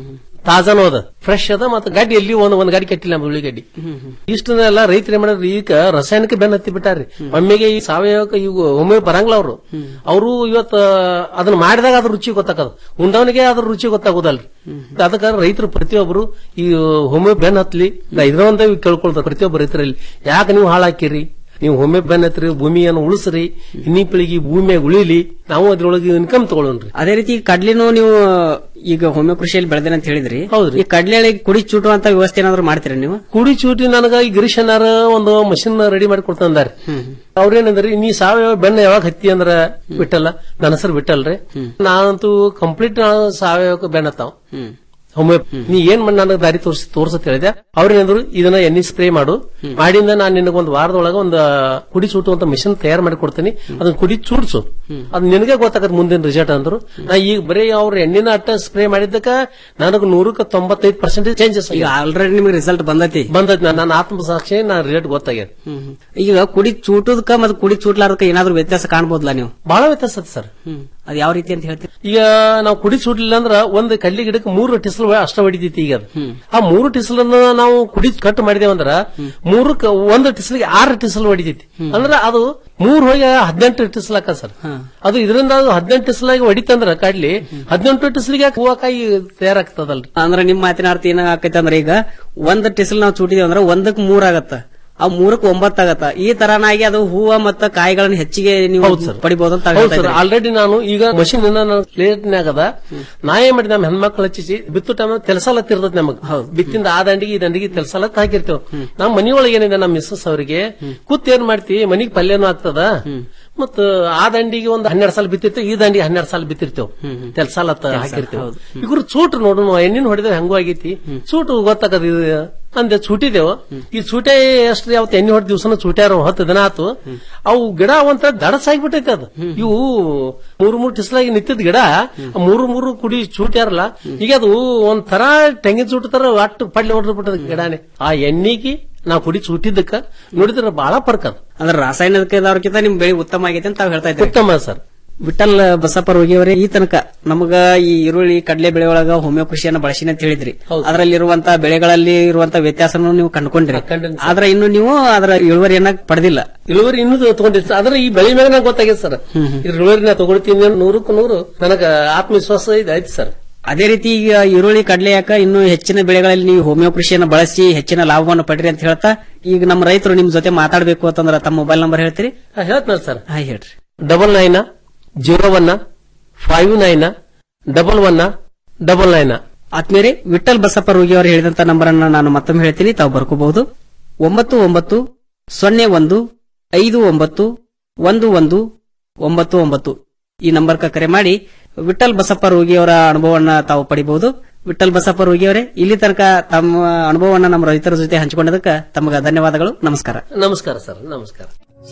ತಾಜಾನು ಅದ ಫ್ರೆಶ್ ಅದ ಮತ್ತೆ ಗಾಡಿ ಎಲ್ಲಿ ಒಂದ್ ಒಂದ್ ಗಾಡಿ ಕಟ್ಟಿಲ್ಲ ನಮ್ಮ ಉಳ್ಳಿಗಡ್ಡಿ ಇಷ್ಟನ್ನೆಲ್ಲ ರೈತರು ಏನ್ ಮಾಡಿದ್ರು ಈಗ ರಾಸಾಯನಿಕ ಬೆನ್ನ ಹತ್ತಿ ಬಿಟ್ಟಾರ್ರಿ ಒಮ್ಮೆಗೆ ಈ ಸಾವಯವಕ್ಕೆ ಈಗ ಒಮ್ಮೆ ಬರಂಗಿಲ್ಲ ಅವರು ಅವರು ಇವತ್ತ ಅದನ್ನ ಮಾಡಿದಾಗ ಅದ್ರ ರುಚಿ ಗೊತ್ತಾಗದು ಉಂಡವನಿಗೆ ಅದ್ರ ರುಚಿ ಗೊತ್ತಾಗೋದಲ್ರಿ ಅದಕ್ಕೆ ರೈತರು ಪ್ರತಿಯೊಬ್ಬರು ಈ ಹೋಮಿಯೋ ಬೆನ್ ಹತ್ಲಿ ನಾ ಇದ್ರ ಒಂದೇ ಕೇಳ್ಕೊಳ್ತಾರೆ ಪ್ರತಿಯೊಬ್ಬ ರೈತರಲ್ಲಿ ಯಾಕೆ ನೀವು ಹಾಳಾಕಿರಿ ನೀವು ಒಮ್ಮೆ ಬೆನ್ ಹತ್ರಿ ಭೂಮಿಯನ್ನು ಉಳಿಸ್ರಿ ಇನ್ನಿ ಪೀಳಿಗೆ ಭೂಮಿಯಾಗ ಉಳಿಲಿ ನಾವು ಅದ್ರೊಳಗೆ ಇನ್ಕಮ್ ತಗೊಳ್ಳೋಣ್ರಿ ಅದೇ ರೀತಿ ಕಡ್ಲಿನೂ ನೀವು ಈಗ ಹೋಮಿಯೋ ಕೃಷಿಯಲ್ಲಿ ಬೆಳೆದೇನೆ ಅಂತ ಹೇಳಿದ್ರಿ ಹೌದ್ರಿ. ಈ ಕಡ್ಲೆ ಕುಡಿ ಚೂಟುವಂತ ವ್ಯವಸ್ಥೆ ಏನಾದ್ರು ಮಾಡ್ತೀರಾ ನೀವು ಕುಡಿ ಚೂಟಿ ನನಗ ಈ ಗಿರೀಶನಾರ ಒಂದು ಮಷಿನ್ ರೆಡಿ ಮಾಡಿ ಕೊಡ್ತಂದಾರಿ ಅವ್ರೇನಂದ್ರಿ ನೀ ಸಾವಯವ ಬೆನ್ನ ಯಾವಾಗ ಹತ್ತಿ ಅಂದ್ರ ಬಿಟ್ಟಲ್ಲ ನನ್ನ ಹೆಸರು ಬಿಟ್ಟಲ್ರಿ ನಾನಂತೂ ಕಂಪ್ಲೀಟ್ ಸಾವಯವ ಬೆನ್ನ ಹತ್ತಾವ ಹೋಮಿಯೋ ನೀ ಏನ್ ಮಾಡಿ ನನಗೆ ದಾರಿ ತೋರ್ಸಿ ತೋರ್ಸತ್ ಹೇಳಿದೆ ಅವ್ರೇನಂದ್ರು ಇದನ್ನ ಎಣ್ಣೆ ಸ್ಪ್ರೇ ಮಾಡು ಮಾಡಿಂದ ನಾನು ನಿನಗೆ ಒಂದು ವಾರದೊಳಗ ಒಂದು ಕುಡಿ ಚೂಟುವಂತ ಮಿಷನ್ ತಯಾರು ಮಾಡಿ ಕೊಡ್ತೀನಿ ಅದನ್ನ ಕುಡಿ ಚೂಡ್ಸು ಅದ್ ನಿನಗೆ ಗೊತ್ತಾಗತ್ ಮುಂದಿನ ರಿಸಲ್ಟ್ ಅಂದ್ರು ನಾ ಈಗ ಬರೀ ಅವ್ರ ಎಣ್ಣಿನ ಅಟ್ಟ ಸ್ಪ್ರೇ ಮಾಡಿದ್ದಕ್ಕ ನನಗೆ ನೂರಕ್ಕೆ ತೊಂಬತ್ತೈದು ಪರ್ಸೆಂಟೇಜ್ ಚೇಂಜಸ್ ಈಗ ಆಲ್ರೆಡಿ ನಿಮ್ಗೆ ರಿಸಲ್ಟ್ ಬಂದೈತಿ ಬಂದೈತಿ ನನ್ನ ಆತ್ಮಸಾಕ್ಷಿ ನಾ ರಿಸಲ್ಟ್ ಗೊತ್ತಾಗ್ಯದ ಈಗ ಕುಡಿ ಚೂಟುದಕ್ಕ ಮತ್ತೆ ಕುಡಿ ಚೂಟ್ಲಾರ್ದಕ್ಕ ಏನಾದ್ರು ವ್ಯತ್ಯಾಸ ಕಾಣಬಹುದಲ್ಲ ನೀವು ಬಹಳ ವ್ಯತ್ಯಾಸ ಅದ ಸರ್ ಅದ್ ಯಾವ ರೀತಿ ಅಂತ ಹೇಳ್ತೀರಿ ಈಗ ನಾವು ಕುಡಿ ಸುಡ್ಲಿಲ್ಲ ಅಂದ್ರ ಒಂದ್ ಕಡ್ಲಿ ಗಿಡಕ್ಕೆ ಮೂರು ಟಿಸಲ್ ಅಷ್ಟ ಹೊಡಿತೈತಿ ಈಗ ಅದು ಆ ಮೂರು ಟಿಸಲನ್ನ ನಾವು ಕುಡಿ ಕಟ್ ಮಾಡಿದೇವ ಅಂದ್ರ ಮೂರಕ್ಕೆ ಒಂದು ಟಿಸಲ್ಗೆ ಆರು ಟಿಸಲ್ ಹೊಡಿತೈತಿ ಅಂದ್ರ ಅದು ಮೂರ್ ಹೋಗಿ ಹದಿನೆಂಟು ಟಿಸಲ್ ಹಾಕ ಸರ್ ಅದು ಇದರಿಂದ ಅದು ಹದಿನೆಂಟು ಟಿಸಲಾಗಿ ಹೊಡಿತಂದ್ರ ಕಡ್ಲಿ ಹದಿನೆಂಟು ಟಿಸಲ್ಗೆ ಹೂವಕಾಯಿ ತಯಾರಾಗ್ತದಲ್ರಿ ಅಂದ್ರೆ ನಿಮ್ ಮಾತಿನ ಅರ್ಥ ಏನ ಆಕೈತೆ ಅಂದ್ರೆ ಈಗ ಒಂದ್ ಟಿಸಲ್ ನಾವು ಚೂಟಿದೇವ್ ಅಂದ್ರೆ ಒಂದಕ್ ಮೂರ್ ಆಗತ್ತ ಆ ಮೂರಕ್ ಒಂಬತ್ ಆಗತ್ತ ಈ ತರನಾಗಿ ಅದು ಹೂವ ಮತ್ತ ಕಾಯಿಗಳನ್ನ ಹೆಚ್ಚಿಗೆ ನೀವು ಪಡಿಬಹುದು ಅಂತ ಹೌದು ಸರ್ ಆಲ್ರೆಡಿ ನಾನು ಈಗ ಮಷಿನ್ ಪ್ಲೇಟ್ನಾಗದ ನಾ ಏನ್ ಮಾಡಿ ನಮ್ಮ ಹೆಣ್ಮಕ್ಳು ಹಚ್ಚಿಸಿ ಬಿತ್ತು ಟೈಮ್ ಕೆಲಸಲತ್ ಇರ್ತದ ನಮಗ್ ಬಿತ್ತಿಂದ ಆ ದಂಡಿಗೆ ಈ ದಂಡಿಗೆ ಕೆಲಸಲತ್ ಹಾಕಿರ್ತೇವ್ ನಮ್ಮ ಮನಿಯೊಳಗೆ ಏನಿದೆ ನಮ್ಮ ಮಿಸ್ಸಸ್ ಅವರಿಗೆ ಕೂತ್ ಏನ್ ಮಾಡ್ತೀವಿ ಮನಿಗ್ ಪಲ್ಯನೂ ಆಗ್ತದ ಮತ್ತ ಆ ದಂಡಿಗೆ ಒಂದು ಹನ್ನೆರಡು ಸಾಲ ಬಿತ್ತಿರ್ತೇವೆ ಈ ದಂಡಿಗೆ ಹನ್ನೆರಡು ಸಾಲ ಬಿತ್ತಿರ್ತೇವ್ ಕೆಲಸಲತ್ ಹಾಕಿರ್ತೇವ್ ಇವ್ರು ಚೂಟ್ ನೋಡು ಎಣ್ಣಿನ ಹೊಡೆದ ಹೆಂಗು ಆಗೈತಿ ಚೂಟು ಗೊತ್ತಾಗದ ಇದು ಅಂದೆ ಚೂಟಿದೇವು ಈ ಚೂಟೆ ಎಷ್ಟು ಯಾವತ್ತು ಎಣ್ಣೆ ಹೊಡೆದ ದಿವಸನ ಚೂಟ್ಯಾರ ಹತ್ತು ದಿನ ಆತು ಅವು ಗಿಡ ಒಂಥರ ದಡಸಾಗ್ಬಿಟ್ಟೈತೆ ಅದು ಇವು ಮೂರು ಮೂರು ಟಿಸ್ಲಾಗಿ ನಿಂತಿದ್ ಗಿಡ ಆ ಮೂರು ಮೂರು ಕುಡಿ ಚೂಟ್ಯಾರಲ್ಲ ಈಗ ಅದು ಒಂಥರ ತೆಂಗಿನ ಚೂಟ ತರ ಅಟ್ಟು ಪಡ್ಲಿ ಹೊಡೆದ್ ಬಿಟ್ಟದ ಗಿಡನೇ ಆ ಎಣ್ಣಿಗೆ ನಾವು ಕುಡಿ ಚೂಟಿದ್ದಕ್ಕ ನೋಡಿದ್ರೆ ಬಹಳ ಫರ್ಕ್ ಅದು ಅಂದ್ರೆ ರಾಸಾಯನಿಕದವ್ರಕ್ಕಿಂತ ನಿಮ್ ಬೆಳೆ ಉತ್ತಮ ಆಗೈತೆ ಅಂತ ತಾವ್ ಹೇಳ್ತಾ ಇದ್ದೀರಿ ಉತ್ತಮ ಸರ್ ವಿಠಲ್ ಬಸಪ್ಪ ರೋಗಿಯವರೇ ಈ ತನಕ ನಮಗ ಈ ಈರುಳ್ಳಿ ಕಡಲೆ ಬೆಳೆ ಒಳಗ ಹೋಮಿಯೋ ಕೃಷಿಯನ್ನ ಬಳಸಿನ ಅಂತ ಹೇಳಿದ್ರಿ ಅದರಲ್ಲಿರುವಂತ ಬೆಳೆಗಳಲ್ಲಿ ಇರುವಂತ ವ್ಯತ್ಯಾಸವನ್ನು ನೀವು ಕಂಡುಕೊಂಡ್ರಿ ಆದ್ರೆ ಇನ್ನು ನೀವು ಅದರ ಇಳುವರಿಯನ್ನ ಪಡೆದಿಲ್ಲ ಇಳುವರಿ ಇನ್ನೂ ತಗೊಂಡಿರ್ತಾರೆ ಆದ್ರೆ ಈ ಬೆಳೆ ಮೇಲೆ ನಂಗೆ ಗೊತ್ತಾಗಿದೆ ಸರ್ ಈ ಇಳುವರಿ ನಾ ತಗೊಳ್ತೀನಿ ಅಂದ್ರೆ ನೂರಕ್ಕೂ ನೂರು ನನಗ ಆತ್ಮವಿಶ್ವಾಸ ಇದೆ ಆಯ್ತು ಸರ್ ಅದೇ ರೀತಿ ಈಗ ಈರುಳ್ಳಿ ಕಡಲೆ ಯಾಕ ಇನ್ನು ಹೆಚ್ಚಿನ ಬೆಳೆಗಳಲ್ಲಿ ನೀವು ಹೋಮಿಯೋ ಕೃಷಿಯನ್ನು ಬಳಸಿ ಹೆಚ್ಚಿನ ಲಾಭವನ್ನು ಪಡ್ರಿ ಅಂತ ಹೇಳ್ತಾ ಈಗ ನಮ್ಮ ರೈತರು ನಿಮ್ ಜೊತೆ ಮಾತಾಡಬೇಕು ಅಂತಂದ್ರೆ ತಮ್ಮ ಮೊಬೈಲ್ ನಂಬರ್ ಹೇಳ್ತೀರಿ ಹೇಳ್ತೀನಿ ಸರ್ ಹಾ ಹೇಳ್ರಿ double nine zero one five nine double one double nine ಆತ್ಮೀಯರೇ ವಿಠಲ್ ಬಸಪ್ಪ ರೋಗಿ ಅವರು ಹೇಳಿದಂತ ನಂಬರ್ ಅನ್ನ ನಾನು ಮತ್ತೊಮ್ಮೆ ಹೇಳ್ತೀನಿ ತಾವು ಬರ್ಕೋಬಹುದು ಒಂಬತ್ತು ಒಂಬತ್ತು ಸೊನ್ನೆ ಒಂದು ಐದು ಒಂಬತ್ತು ಒಂದು ಒಂದು ಒಂಬತ್ತು ಒಂಬತ್ತು ಈ ನಂಬರ್ಕ ಕರೆ ಮಾಡಿ ವಿಠಲ್ ಬಸಪ್ಪ ರೋಗಿಯವರ ಅನುಭವವನ್ನ ತಾವು ಪಡಿಬಹುದು ವಿಠಲ್ ಬಸಪ್ಪ ರೋಗಿಯವರೇ ಇಲ್ಲಿ ತನಕ ತಮ್ಮ ಅನುಭವವನ್ನ ನಮ್ಮ ರೈತರ ಜೊತೆ ಹಂಚಿಕೊಂಡದಕ್ಕೆ ತಮಗೆ ಧನ್ಯವಾದಗಳು ನಮಸ್ಕಾರ ನಮಸ್ಕಾರ ಸರ್ ನಮಸ್ಕಾರ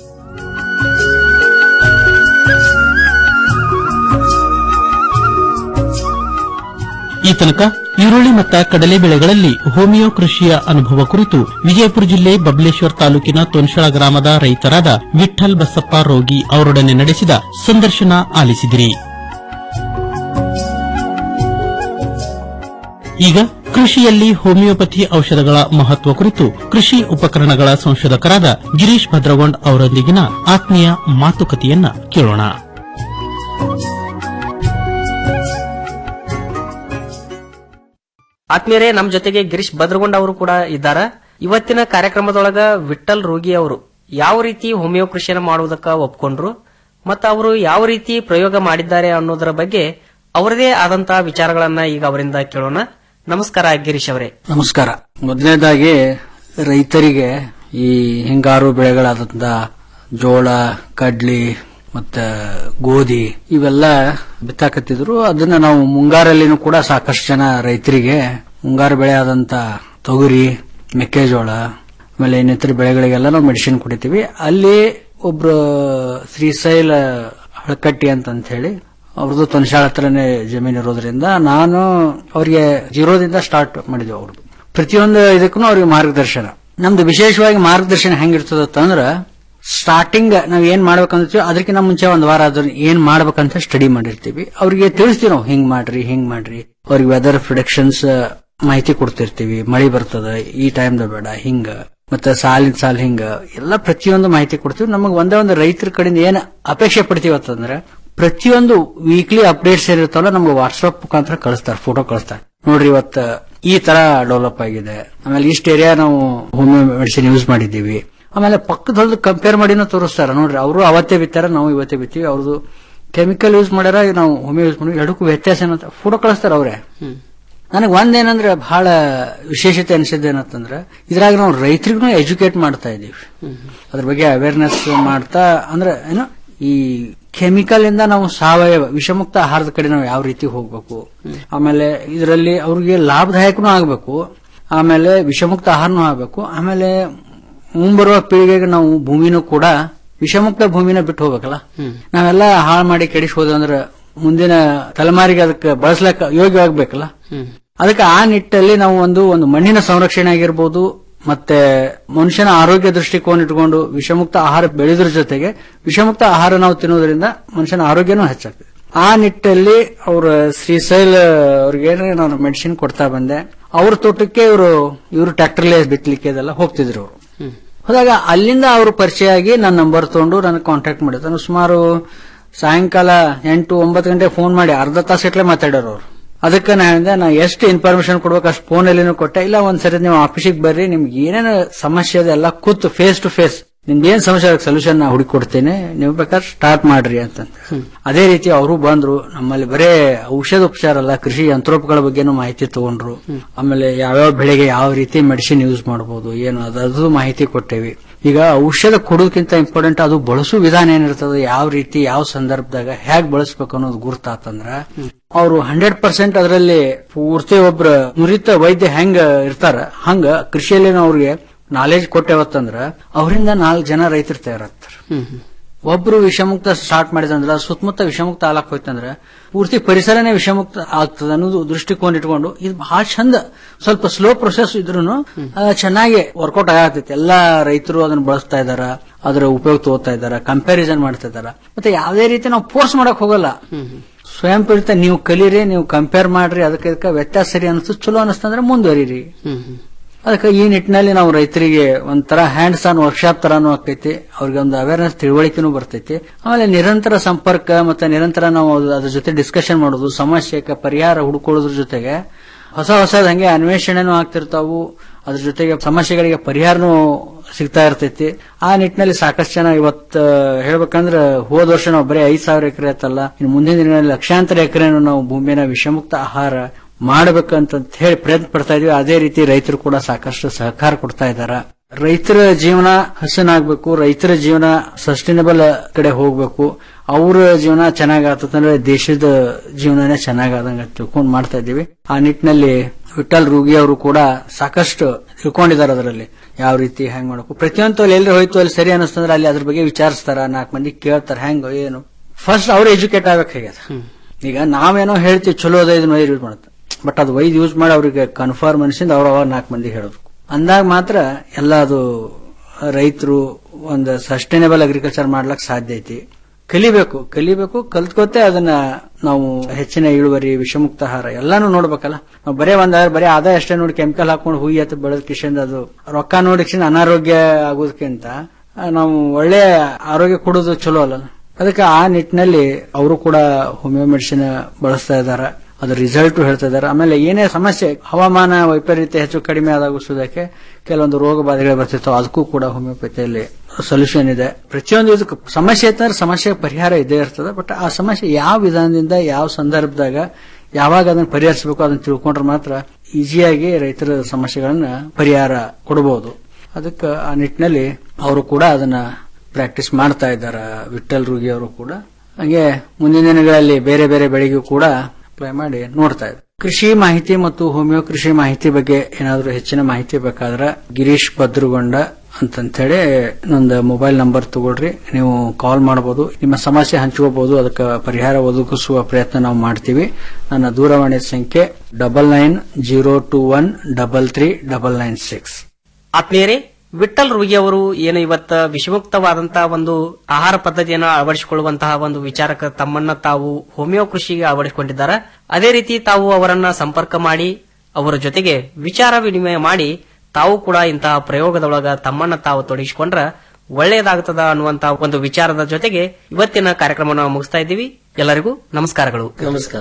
ಈ ತನಕ ಈರುಳ್ಳಿ ಮತ್ತ ಕಡಲೆ ಬೆಳೆಗಳಲ್ಲಿ ಹೋಮಿಯೋ ಕೃಷಿಯ ಅನುಭವ ಕುರಿತು ವಿಜಯಪುರ ಜಿಲ್ಲೆ ಬಬಲೇಶ್ವರ ತಾಲೂಕಿನ ತೊನ್ಶಳ ಗ್ರಾಮದ ರೈತರಾದ ವಿಠಲ್ ಬಸಪ್ಪ ರೋಗಿ ಅವರೊಡನೆ ನಡೆಸಿದ ಸಂದರ್ಶನ ಆಲಿಸಿದಿರಿ ಈಗ ಕೃಷಿಯಲ್ಲಿ ಹೋಮಿಯೋಪತಿ ಔಷಧಗಳ ಮಹತ್ವ ಕುರಿತು ಕೃಷಿ ಉಪಕರಣಗಳ ಸಂಶೋಧಕರಾದ ಗಿರೀಶ್ ಭದ್ರಗೊಂಡ್ ಅವರೊಂದಿಗಿನ ಆತ್ಮೀಯ ಮಾತುಕತೆಯನ್ನ ಕೇಳೋಣ ಆತ್ಮೀಯರೇ ನಮ್ಮ ಜೊತೆಗೆ ಗಿರೀಶ್ ಭದ್ರಗೊಂಡ್ ಅವರು ಕೂಡ ಇದ್ದಾರೆ ಇವತ್ತಿನ ಕಾರ್ಯಕ್ರಮದೊಳಗ ವಿಠಲ್ ರೋಗಿ ಅವರು ಯಾವ ರೀತಿ ಹೋಮಿಯೋ ಕೃಷಿಯನ್ನು ಮಾಡುವುದಕ್ಕ ಒಪ್ಕೊಂಡ್ರು ಮತ್ತು ಅವರು ಯಾವ ರೀತಿ ಪ್ರಯೋಗ ಮಾಡಿದ್ದಾರೆ ಅನ್ನೋದರ ಬಗ್ಗೆ ಅವರದೇ ಆದಂತಹ ವಿಚಾರಗಳನ್ನ ಈಗ ಅವರಿಂದ ಕೇಳೋಣ ನಮಸ್ಕಾರ ಗಿರೀಶ್ ಅವರೇ ನಮಸ್ಕಾರ ಮೊದಲನೇದಾಗಿ ರೈತರಿಗೆ ಈ ಹಿಂಗಾರು ಬೆಳೆಗಳಾದಂತ ಜೋಳ ಕಡ್ಲಿ ಮತ್ತೆ ಗೋಧಿ ಇವೆಲ್ಲ ಬಿತ್ತಾಕತ್ತಿದ್ರು ಅದನ್ನ ನಾವು ಮುಂಗಾರಲ್ಲಿನೂ ಕೂಡ ಸಾಕಷ್ಟು ಜನ ರೈತರಿಗೆ ಮುಂಗಾರು ಬೆಳೆ ಆದಂತ ತೊಗರಿ ಮೆಕ್ಕೆಜೋಳ ಆಮೇಲೆ ಇನ್ನಿತರ ಬೆಳೆಗಳಿಗೆಲ್ಲ ನಾವು ಮೆಡಿಸಿನ್ ಕುಡಿತೀವಿ ಅಲ್ಲಿ ಒಬ್ರು ಶ್ರೀಶೈಲ ಹಳಕಟ್ಟಿ ಅಂತ ಹೇಳಿ ಅವ್ರದ್ದು ತೊನ್ಶಾಳ ಹತ್ರನೇ ಜಮೀನು ಇರೋದ್ರಿಂದ ನಾನು ಅವ್ರಿಗೆ ಜೀರೋದಿಂದ ಸ್ಟಾರ್ಟ್ ಮಾಡಿದ್ವಿ ಅವ್ರದ್ದು ಪ್ರತಿಯೊಂದು ಇದಕ್ಕೂ ಅವ್ರಿಗೆ ಮಾರ್ಗದರ್ಶನ ನಮ್ದು ವಿಶೇಷವಾಗಿ ಮಾರ್ಗದರ್ಶನ ಹೆಂಗಿರ್ತದಂದ್ರ ಸ್ಟಾರ್ಟಿಂಗ್ ನಾವ್ ಏನ್ ಮಾಡ್ಬೇಕಂತೀವಿ ಅದಕ್ಕಿಂತ ಮುಂಚೆ ಒಂದ್ ವಾರ ಅದನ್ನ ಏನ್ ಮಾಡ್ಬೇಕಂತ ಸ್ಟಡಿ ಮಾಡಿರ್ತೀವಿ ಅವ್ರಿಗೆ ತಿಳಿಸ್ತೀವಿ ನಾವು ಹಿಂಗ್ ಮಾಡ್ರಿ ಹಿಂಗ್ ಮಾಡ್ರಿ ಅವ್ರಿಗೆ ವೆದರ್ ಪ್ರೊಡಕ್ಷನ್ಸ್ ಮಾಹಿತಿ ಕೊಡ್ತಿರ್ತೀವಿ ಮಳಿ ಬರ್ತದ ಈ ಟೈಮ್ದ ಬೇಡ ಹಿಂಗ ಮತ್ತೆ ಸಾಲಿನ ಸಾಲ್ ಹಿಂಗ ಎಲ್ಲ ಪ್ರತಿಯೊಂದು ಮಾಹಿತಿ ಕೊಡ್ತೀವಿ ನಮಗೆ ಒಂದೇ ಒಂದು ರೈತರ ಕಡೆಯಿಂದ ಏನ್ ಅಪೇಕ್ಷೆ ಪಡ್ತೀವಿ ಅಂತಂದ್ರೆ ಪ್ರತಿಯೊಂದು ವೀಕ್ಲಿ ಅಪ್ಡೇಟ್ಸ್ ಏನಿರ್ತಾವಲ್ಲ ನಮ್ಗೆ ವಾಟ್ಸ್ಆಪ್ ಮುಖಾಂತರ ಕಳಿಸ್ತಾರೆ ಫೋಟೋ ಕಳಿಸ್ತಾರೆ ನೋಡ್ರಿ ಇವತ್ತ ಈ ತರ ಡೆವಲಪ್ ಆಗಿದೆ ಆಮೇಲೆ ಇಷ್ಟ ಏರಿಯಾ ನಾವು ಹೋಮಿಯೋ ಮೆಡಿಸಿನ್ ಯೂಸ್ ಮಾಡಿದ್ದೀವಿ ಆಮೇಲೆ ಪಕ್ಕದ ಹೊಲದ ಕಂಪೇರ್ ಮಾಡಿನೂ ತೋರಿಸ್ತಾರ ನೋಡ್ರಿ ಅವರು ಅವತ್ತೇ ಬಿತ್ತಾರ ನಾವು ಇವತ್ತೇ ಬಿತ್ತೀವಿ ಅವ್ರದ್ದು ಕೆಮಿಕಲ್ ಯೂಸ್ ಮಾಡ್ಯಾರ ನಾವು ಹೋಮಿಯೋ ಯೂಸ್ ಮಾಡಿ ಎರಡಕ್ಕೂ ವ್ಯತ್ಯಾಸ ಏನಂತ ಫೋಟೋ ಕಳಿಸ್ತಾರ ಅವ್ರೆ ನನಗೆ ಒಂದೇನಂದ್ರೆ ಬಹಳ ವಿಶೇಷತೆ ಅನಿಸಿದ್ದು ಏನಂತಂದ್ರೆ ಇದ್ರಾಗ ನಾವು ರೈತರಿಗೂ ಎಜುಕೇಟ್ ಮಾಡ್ತಾ ಇದೀವಿ ಅದ್ರ ಬಗ್ಗೆ ಅವೇರ್ನೆಸ್ ಮಾಡ್ತಾ ಅಂದ್ರೆ ಏನು ಈ ಕೆಮಿಕಲ್ ಇಂದ ನಾವು ಸಾವಯವ ವಿಷಮುಕ್ತ ಆಹಾರದ ಕಡೆ ನಾವು ಯಾವ ರೀತಿ ಹೋಗ್ಬೇಕು ಆಮೇಲೆ ಇದರಲ್ಲಿ ಅವ್ರಿಗೆ ಲಾಭದಾಯಕನೂ ಆಗ್ಬೇಕು ಆಮೇಲೆ ವಿಷಮುಕ್ತ ಆಹಾರನೂ ಆಗ್ಬೇಕು ಆಮೇಲೆ ಮುಂಬರುವ ಪೀಳಿಗೆಗೆ ನಾವು ಭೂಮಿನೂ ಕೂಡ ವಿಷಮುಕ್ತ ಭೂಮಿನ ಬಿಟ್ಟು ಹೋಗ್ಬೇಕಲ್ಲ ನಾವೆಲ್ಲ ಹಾಳು ಮಾಡಿ ಕೆಡಿಸಿ ಹೋದಂದ್ರೆ ಮುಂದಿನ ತಲೆಮಾರಿಗೆ ಅದಕ್ಕೆ ಬಳಸ್ಲಕ್ಕ ಯೋಗ್ಯವಾಗಬೇಕಲ್ಲ ಅದಕ್ಕೆ ಆ ನಿಟ್ಟಲ್ಲಿ ನಾವು ಒಂದು ಒಂದು ಮಣ್ಣಿನ ಸಂರಕ್ಷಣೆ ಆಗಿರ್ಬೋದು ಮತ್ತೆ ಮನುಷ್ಯನ ಆರೋಗ್ಯ ದೃಷ್ಟಿಕೋನ ಇಟ್ಕೊಂಡು ವಿಷಮುಕ್ತ ಆಹಾರ ಬೆಳೆದ್ರ ಜೊತೆಗೆ ವಿಷಮುಕ್ತ ಆಹಾರ ನಾವು ತಿನ್ನೋದ್ರಿಂದ ಮನುಷ್ಯನ ಆರೋಗ್ಯನೂ ಹೆಚ್ಚಾಗ್ತದೆ ಆ ನಿಟ್ಟಲ್ಲಿ ಅವ್ರ ಶ್ರೀಶೈಲ್ ಅವ್ರಿಗೆ ನಾನು ಮೆಡಿಸಿನ್ ಕೊಡ್ತಾ ಬಂದೆ ಅವ್ರ ತೋಟಕ್ಕೆ ಇವರು ಇವರು ಟ್ರ್ಯಾಕ್ಟರ್ಲೇ ಬಿತ್ತಲಿಕ್ಕೆ ಇದೆಲ್ಲ ಹೋಗ್ತಿದ್ರು ಅವರು ಹೋದಾಗ ಅಲ್ಲಿಂದ ಅವರು ಪರಿಚಯ ಆಗಿ ನನ್ನ ನಂಬರ್ ತಗೊಂಡು ನನಗೆ ಕಾಂಟ್ಯಾಕ್ಟ್ ಮಾಡಿದ್ರು ನಾನು ಸುಮಾರು ಸಾಯಂಕಾಲ ಎಂಟು ಒಂಬತ್ತು ಗಂಟೆ ಫೋನ್ ಮಾಡಿ ಅರ್ಧ ತಾಸು ಇಟ್ಲೆ ಮಾತಾಡೋರು ಅವರು ಅದಕ್ಕೆ ನಾ ಹೇಳಿದೆ ನಾ ಎಷ್ಟು ಇನ್ಫಾರ್ಮೇಶನ್ ಕೊಡ್ಬೇಕು ಅಷ್ಟು ಫೋನಲ್ಲಿನೂ ಕೊಟ್ಟೆ ಇಲ್ಲ ಒಂದ್ಸರಿ ನೀವು ಆಫೀಸಿಗೆ ಬರ್ರಿ ನಿಮ್ಗೆ ಏನೇನು ಸಮಸ್ಯೆ ಇದೆ ಎಲ್ಲ ಕೂತು ಫೇಸ್ ಟು ಫೇಸ್ ನಿಮ್ಗೆ ಏನ್ ಸಮಸ್ಯೆ ಸೊಲ್ಯೂಷನ್ ನಾ ಹುಡುಕೊಡ್ತೇನೆ ನೀವು ಬೇಕಾದ್ರೆ ಸ್ಟಾರ್ಟ್ ಮಾಡ್ರಿ ಅಂತ ಅದೇ ರೀತಿ ಅವರು ಬಂದ್ರು ನಮ್ಮಲ್ಲಿ ಬರೇ ಔಷಧ ಉಪಚಾರ ಅಲ್ಲ ಕೃಷಿ ಯಂತ್ರೋಪಗಳ ಬಗ್ಗೆನೂ ಮಾಹಿತಿ ತಗೊಂಡ್ರು ಆಮೇಲೆ ಯಾವ್ಯಾವ ಬೆಳೆಗೆ ಯಾವ ರೀತಿ ಮೆಡಿಸಿನ್ ಯೂಸ್ ಮಾಡಬಹುದು ಏನು ಅದು ಮಾಹಿತಿ ಕೊಟ್ಟೇವಿ ಈಗ ಔಷಧ ಕೊಡೋದಕ್ಕಿಂತ ಇಂಪಾರ್ಟೆಂಟ್ ಅದು ಬಳಸೋ ವಿಧಾನ ಏನಿರ್ತದೆ ಯಾವ ರೀತಿ ಯಾವ ಸಂದರ್ಭದಾಗ ಹೇಗ್ ಬಳಸ್ಬೇಕು ಅನ್ನೋದು ಗುರ್ತಾತಂದ್ರ ಅವರು ಹಂಡ್ರೆಡ್ ಪರ್ಸೆಂಟ್ ಅದರಲ್ಲಿ ಪೂರ್ತಿ ಒಬ್ರ ನುರಿತ ವೈದ್ಯ ಹೆಂಗ ಇರ್ತಾರ ಹಂಗ ಕೃಷಿಯಲ್ಲಿ ಅವ್ರಿಗೆ ನಾಲೆಜ್ ಕೊಟ್ಟೆವತ್ತಂದ್ರ ಅವರಿಂದ ನಾಲ್ಕು ಜನ ರೈತರು ತಯಾರಾಗ್ತಾರ ಒಬ್ರು ವಿಷಮುಕ್ತ ಸ್ಟಾರ್ಟ್ ಮಾಡಿದಂದ್ರ ಸುತ್ತಮುತ್ತ ವಿಷಮುಕ್ತ ಆಲಕ್ ಹೋಯ್ತಂದ್ರ ಪೂರ್ತಿ ಪರಿಸರನೇ ವಿಷಮುಕ್ತ ಆಗ್ತದ ಅನ್ನೋದು ದೃಷ್ಟಿಕೋನ ಇಟ್ಕೊಂಡು ಇದು ಬಹಳ ಚಂದ ಸ್ವಲ್ಪ ಸ್ಲೋ ಪ್ರೊಸೆಸ್ ಇದ್ರು ಚೆನ್ನಾಗಿ ವರ್ಕೌಟ್ ಆಗತೈತಿ ಎಲ್ಲಾ ರೈತರು ಅದನ್ನ ಬಳಸ್ತಾ ಇದಾರ ಅದರ ಉಪಯೋಗ ತಗೋತಾ ಇದಾರ ಕಂಪ್ಯಾರಿಸನ್ ಮಾಡ್ತಾ ಇದಾರ ಮತ್ತೆ ಯಾವುದೇ ರೀತಿ ನಾವು ಫೋರ್ಸ್ ಮಾಡಕ್ ಹೋಗಲ್ಲ ಸ್ವಯಂ ಪ್ರೇರಿತ ನೀವು ಕಲೀರಿ ನೀವು ಕಂಪೇರ್ ಮಾಡ್ರಿ ಅದಕ್ಕೆ ಇದಕ್ಕೆ ವ್ಯತ್ಯಾಸ ಸರಿ ಅನಿಸ್ತು ಚಲೋ ಅನಿಸ್ತಂದ್ರೆ ಮುಂದುವರಿರಿ ಅದಕ್ಕೆ ಈ ನಿಟ್ಟಿನಲ್ಲಿ ನಾವು ರೈತರಿಗೆ ಒಂಥರ ಹ್ಯಾಂಡ್ಸ್ ಆನ್ ವರ್ಕ್ಶಾಪ್ ತರಾನು ಆಕೈತಿ ಅವ್ರಿಗೆ ಒಂದು ಅವೇರ್ನೆಸ್ ತಿಳುವಳಿಕೆನೂ ಬರ್ತೈತಿ ಆಮೇಲೆ ನಿರಂತರ ಸಂಪರ್ಕ ಮತ್ತೆ ನಿರಂತರ ನಾವು ಅದು- ಅದ್ರ ಜೊತೆ ಡಿಸ್ಕಷನ್ ಮಾಡೋದು ಸಮಸ್ಯೆಗೆ ಪರಿಹಾರ ಹುಡುಕೊಳ್ಳೋದ್ರ ಜೊತೆಗೆ ಹೊಸ ಹೊಸದ ಹಂಗೆ ಅನ್ವೇಷಣೆನೂ ಆಗ್ತಿರ್ತಾವು ಅದ್ರ ಜೊತೆಗೆ ಸಮಸ್ಯೆಗಳಿಗೆ ಪರಿಹಾರನೂ ಸಿಗ್ತಾ ಇರ್ತೈತಿ ಆ ನಿಟ್ಟಿನಲ್ಲಿ ಸಾಕಷ್ಟು ಜನ ಇವತ್ತು ಹೇಳ್ಬೇಕಂದ್ರೆ ಹೋದ ವರ್ಷ ನಾವು ಬರೀ ಐದ್ ಸಾವಿರ ಎಕರೆ ಆಯ್ತಲ್ಲ ಇನ್ನು ಮುಂದಿನ ದಿನಗಳಲ್ಲಿ ಲಕ್ಷಾಂತರ ಎಕರೆನು ನಾವು ಭೂಮಿನ ವಿಷಮುಕ್ತ ಆಹಾರ ಮಾಡಬೇಕಂತ ಹೇಳಿ ಪ್ರಯತ್ನ ಪಡ್ತಾ ಇದೀವಿ ಅದೇ ರೀತಿ ರೈತರು ಕೂಡ ಸಾಕಷ್ಟು ಸಹಕಾರ ಕೊಡ್ತಾ ಇದ್ದಾರೆ ರೈತರ ಜೀವನ ಹಸನಾಗ್ಬೇಕು ರೈತರ ಜೀವನ ಸಸ್ಟೈನಬಲ್ ಕಡೆ ಹೋಗ್ಬೇಕು ಅವ್ರ ಜೀವನ ಚೆನ್ನಾಗಾಗ್ತಂದ್ರೆ ದೇಶದ ಜೀವನನೇ ಚೆನ್ನಾಗಾದಂಗ ತಿಳ್ಕೊಂಡು ಮಾಡ್ತಾ ಇದ್ದೀವಿ ಆ ನಿಟ್ಟಿನಲ್ಲಿ ವಿಠಲ್ ರೂಗಿ ಅವರು ಕೂಡ ಸಾಕಷ್ಟು ತಿಳ್ಕೊಂಡಿದ್ದಾರೆ ಅದರಲ್ಲಿ ಯಾವ ರೀತಿ ಹೆಂಗ್ ಮಾಡಬೇಕು ಪ್ರತಿಯೊಂದು ಅಲ್ಲಿ ಎಲ್ಲಿ ಹೋಯ್ತು ಅಲ್ಲಿ ಸರಿ ಅನಿಸ್ತಂದ್ರೆ ಅಲ್ಲಿ ಅದ್ರ ಬಗ್ಗೆ ವಿಚಾರಿಸ್ತಾರ ನಾಲ್ಕು ಮಂದಿ ಕೇಳ್ತಾರ ಹೆಂಗ ಏನು ಫಸ್ಟ್ ಅವ್ರು ಎಜುಕೇಟ್ ಆಗ್ಬೇಕಾಗ್ಯದ ಈಗ ನಾವೇನೋ ಹೇಳ್ತೀವಿ ಚಲೋ ಅದ ಇದನ್ನ ಯೂಸ್ ಮಾಡುತ್ತೆ ಬಟ್ ಅದು ವೈದ್ ಯೂಸ್ ಮಾಡಿ ಅವ್ರಿಗೆ ಕನ್ಫರ್ಮ್ ಅನ್ಸಿಂದ ಅವ್ರ ಅವಾಗ ನಾಲ್ಕು ಮಂದಿ ಹೇಳೋದು ಅಂದಾಗ ಮಾತ್ರ ಎಲ್ಲ ಅದು ರೈತರು ಒಂದು ಸಸ್ಟೈನಬಲ್ ಅಗ್ರಿಕಲ್ಚರ್ ಮಾಡ್ಲಕ್ ಸಾಧ್ಯ ಐತಿ ಕಲಿಬೇಕು ಕಲಿಬೇಕು ಕಲ್ತ್ಕೋತೆ ಅದನ್ನ ನಾವು ಹೆಚ್ಚಿನ ಇಳುವರಿ ವಿಷಮುಕ್ತ ಆಹಾರ ಎಲ್ಲಾನು ನೋಡ್ಬೇಕಲ್ಲ ನಾವು ಬರೇ ಒಂದ್ ಬರೀ ಆದಾಯ ಅಷ್ಟೇ ನೋಡಿ ಕೆಮಿಕಲ್ ಹಾಕೊಂಡು ಹೂಯಿ ಹತ್ತು ಬೆಳೆದ ಕಿಶನ್ ಅದು ರೊಕ್ಕ ನೋಡಿ ಅನಾರೋಗ್ಯ ಆಗೋದಕ್ಕಿಂತ ಆ, ನಾವು ಒಳ್ಳೆ ಆರೋಗ್ಯ ಕೊಡೋದು ಚಲೋ ಅಲ್ಲ ಅದಕ್ಕೆ ಆ ನಿಟ್ಟಿನಲ್ಲಿ ಅವರು ಕೂಡ ಹೋಮಿಯೋ ಮೆಡಿಸಿನ್ ಬಳಸ್ತಾ ಇದ್ದಾರೆ ಅದ್ರ ರಿಸಲ್ಟ್ ಹೇಳ್ತಾ ಇದ್ದಾರೆ ಆಮೇಲೆ ಏನೇ ಸಮಸ್ಯೆ ಹವಾಮಾನ ವೈಪರೀತ್ಯ ಹೆಚ್ಚು ಕಡಿಮೆ ಆದಾಗಿಸೋದಕ್ಕೆ ಕೆಲವೊಂದು ರೋಗ ಬಾಧೆಗಳು ಬರ್ತಿರ್ತಾವೆ ಅದಕ್ಕೂ ಕೂಡ ಹೋಮಿಯೋಪತಿಯಲ್ಲಿ ಸೊಲ್ಯೂಷನ್ ಇದೆ ಪ್ರತಿಯೊಂದು ಇದಕ್ಕೆ ಸಮಸ್ಯೆ ಇತ್ತಂದ್ರೆ ಸಮಸ್ಯೆ ಪರಿಹಾರ ಇದ್ದೇ ಇರ್ತದೆ ಬಟ್ ಆ ಸಮಸ್ಯೆ ಯಾವ ವಿಧಾನದಿಂದ ಯಾವ ಸಂದರ್ಭದಾಗ ಯಾವಾಗ ಅದನ್ನ ಪರಿಹರಿಸಬೇಕು ಅದನ್ನ ತಿಳ್ಕೊಂಡ್ರೆ ಮಾತ್ರ ಈಸಿಯಾಗಿ ರೈತರ ಸಮಸ್ಯೆಗಳನ್ನ ಪರಿಹಾರ ಕೊಡಬಹುದು ಅದಕ್ಕೆ ಆ ನಿಟ್ಟಿನಲ್ಲಿ ಅವರು ಕೂಡ ಅದನ್ನ ಪ್ರಾಕ್ಟೀಸ್ ಮಾಡ್ತಾ ಇದ್ದಾರೆ ವಿಠಲ್ ರೂಗಿ ಅವರು ಕೂಡ ಹಾಗೆ ಮುಂದಿನ ದಿನಗಳಲ್ಲಿ ಬೇರೆ ಬೇರೆ ಬೆಳೆಗೂ ಕೂಡ ಅಪ್ಲೈ ಮಾಡಿ ನೋಡ್ತಾ ಇದ್ದಾರೆ ಕೃಷಿ ಮಾಹಿತಿ ಮತ್ತು ಹೋಮಿಯೋ ಕೃಷಿ ಮಾಹಿತಿ ಬಗ್ಗೆ ಏನಾದರೂ ಹೆಚ್ಚಿನ ಮಾಹಿತಿ ಬೇಕಾದ್ರೆ ಗಿರೀಶ್ ಭದ್ರಗೊಂಡ ಅಂತಂತೇಳಿ ನಂದು ಮೊಬೈಲ್ ನಂಬರ್ ತಗೊಳ್ರಿ ನೀವು ಕಾಲ್ ಮಾಡಬಹುದು ನಿಮ್ಮ ಸಮಸ್ಯೆ ಹಂಚ್ಕೋಬಹುದು ಅದಕ್ಕೆ ಪರಿಹಾರ ಒದಗಿಸುವ ಪ್ರಯತ್ನ ನಾವು ಮಾಡ್ತೀವಿ ನನ್ನ ದೂರವಾಣಿ ಸಂಖ್ಯೆ double nine zero two one double three double nine six ಆತ್ಮೀಯರೇ ವಿಠಲ್ ರುಗಿ ಅವರು ಏನು ಇವತ್ತ ವಿಷಮುಕ್ತವಾದಂತಹ ಒಂದು ಆಹಾರ ಪದ್ಧತಿಯನ್ನು ಅಳವಡಿಸಿಕೊಳ್ಳುವಂತಹ ಒಂದು ವಿಚಾರಕ್ಕೆ ತಮ್ಮನ್ನ ತಾವು ಹೋಮಿಯೋ ಕೃಷಿಗೆ ಅಳವಡಿಸಿಕೊಂಡಿದ್ದಾರೆ ಅದೇ ರೀತಿ ತಾವು ಅವರನ್ನ ಸಂಪರ್ಕ ಮಾಡಿ ಅವರ ಜೊತೆಗೆ ವಿಚಾರ ವಿನಿಮಯ ಮಾಡಿ ತಾವು ಕೂಡ ಇಂತಹ ಪ್ರಯೋಗದೊಳಗ ತಮ್ಮನ್ನ ತಾವು ತೊಡಗಿಸಿಕೊಂಡ್ರ ಒಳ್ಳೆಯದಾಗುತ್ತದ ಅನ್ನುವಂತ ಒಂದು ವಿಚಾರದ ಜೊತೆಗೆ ಇವತ್ತಿನ ಕಾರ್ಯಕ್ರಮವನ್ನು ಮುಗಿಸ್ತಾ ಇದ್ದೀವಿ ಎಲ್ಲರಿಗೂ ನಮಸ್ಕಾರಗಳು ನಮಸ್ಕಾರ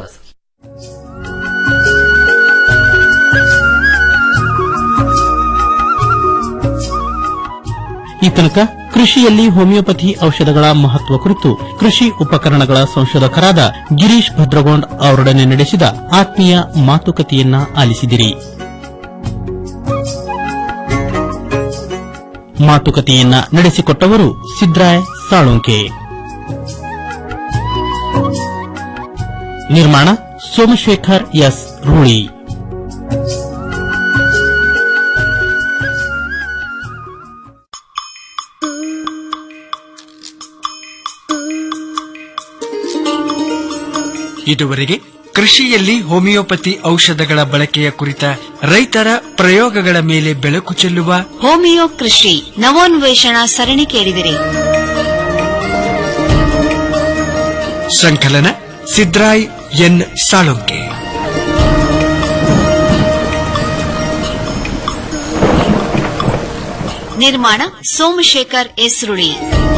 ಈ ತನಕ ಕೃಷಿಯಲ್ಲಿ ಹೋಮಿಯೋಪತಿ ಔಷಧಗಳ ಮಹತ್ವ ಕುರಿತು ಕೃಷಿ ಉಪಕರಣಗಳ ಸಂಶೋಧಕರಾದ ಗಿರೀಶ್ ಭದ್ರಗೋಂಡ್ ಅವರೊಡನೆ ನಡೆಸಿದ ಆತ್ಮೀಯ ಮಾತುಕತೆಯನ್ನ ಆಲಿಸಿದಿರಿ ಮಾತುಕತೆಯನ್ನ ನಡೆಸಿಕೊಟ್ಟವರು ಸಿದ್ರಾಯ್ ಸಾಳುಂಕೆ ನಿರ್ಮಾಣ ಸೋಮಶೇಖರ್ ಎಸ್ ರೂಳಿ ಇದುವರೆಗೆ ಕೃಷಿಯಲ್ಲಿ ಹೋಮಿಯೋಪತಿ ಔಷಧಗಳ ಬಳಕೆಯ ಕುರಿತ ರೈತರ ಪ್ರಯೋಗಗಳ ಮೇಲೆ ಬೆಳಕು ಚೆಲ್ಲುವ ಹೋಮಿಯೋ ಕೃಷಿ ನವೋನ್ವೇಷಣಾ ಸರಣಿ ಕೇಳಿದಿರಿ ಸಂಕಲನ ಸಿದ್ರಾಯ್ ಎನ್ ಸಾಳುಂಕೆ ನಿರ್ಮಾಣ ಸೋಮಶೇಖರ್ ಎಸ್ ರುಳಿ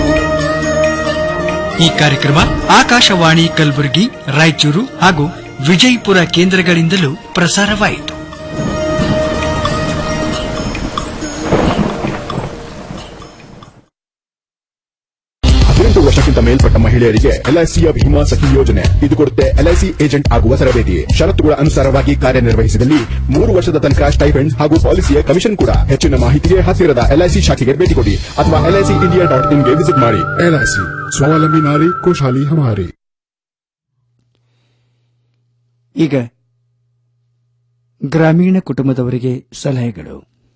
ಈ ಕಾರ್ಯಕ್ರಮ ಆಕಾಶವಾಣಿ ಕಲಬುರಗಿ ರಾಯಚೂರು ಹಾಗೂ ವಿಜಯಪುರ ಕೇಂದ್ರಗಳಿಂದಲೂ ಪ್ರಸಾರವಾಯಿತು ಹದಿನೆಂಟು ವರ್ಷಕ್ಕಿಂತ ಮೇಲ್ಪಟ್ಟ ಮಹಿಳೆಯರಿಗೆ ಎಲ್ಐಸಿಯ ಭೀಮಾ ಸಖಿ ಯೋಜನೆ ಇದು ಕೊಡುತ್ತೆ ಎಲ್ಐಸಿ ಏಜೆಂಟ್ ಆಗುವ ತರಬೇತಿ ಷರತ್ತುಗಳ ಅನುಸಾರವಾಗಿ ಕಾರ್ಯನಿರ್ವಹಿಸಿದಲ್ಲಿ ಮೂರು ವರ್ಷದ ತನಕ ಸ್ಟೈಫೆಂಡ್ ಹಾಗೂ ಪಾಲಿಸಿಯ ಕಮಿಷನ್ ಕೂಡ ಹೆಚ್ಚಿನ ಮಾಹಿತಿಗೆ ಹತ್ತಿರದ ಎಲ್ಐಸಿ ಶಾಖೆಗೆ ಭೇಟಿ ಕೊಡಿ ಅಥವಾ ಎಲ್ಐಸಿ ಇಂಡಿಯಾ ಡಾಟ್ ಇನ್ಗೆ ವಿಸಿಟ್ ಮಾಡಿ ಎಲ್ಐಸಿ ಸ್ವಾವಲಂಬಿ ನಾರಿ ಖುಷಹಾಲಿ ಹಮಾರಿ ಈಗ ಗ್ರಾಮೀಣ ಕುಟುಂಬದವರಿಗೆ ಸಲಹೆಗಳು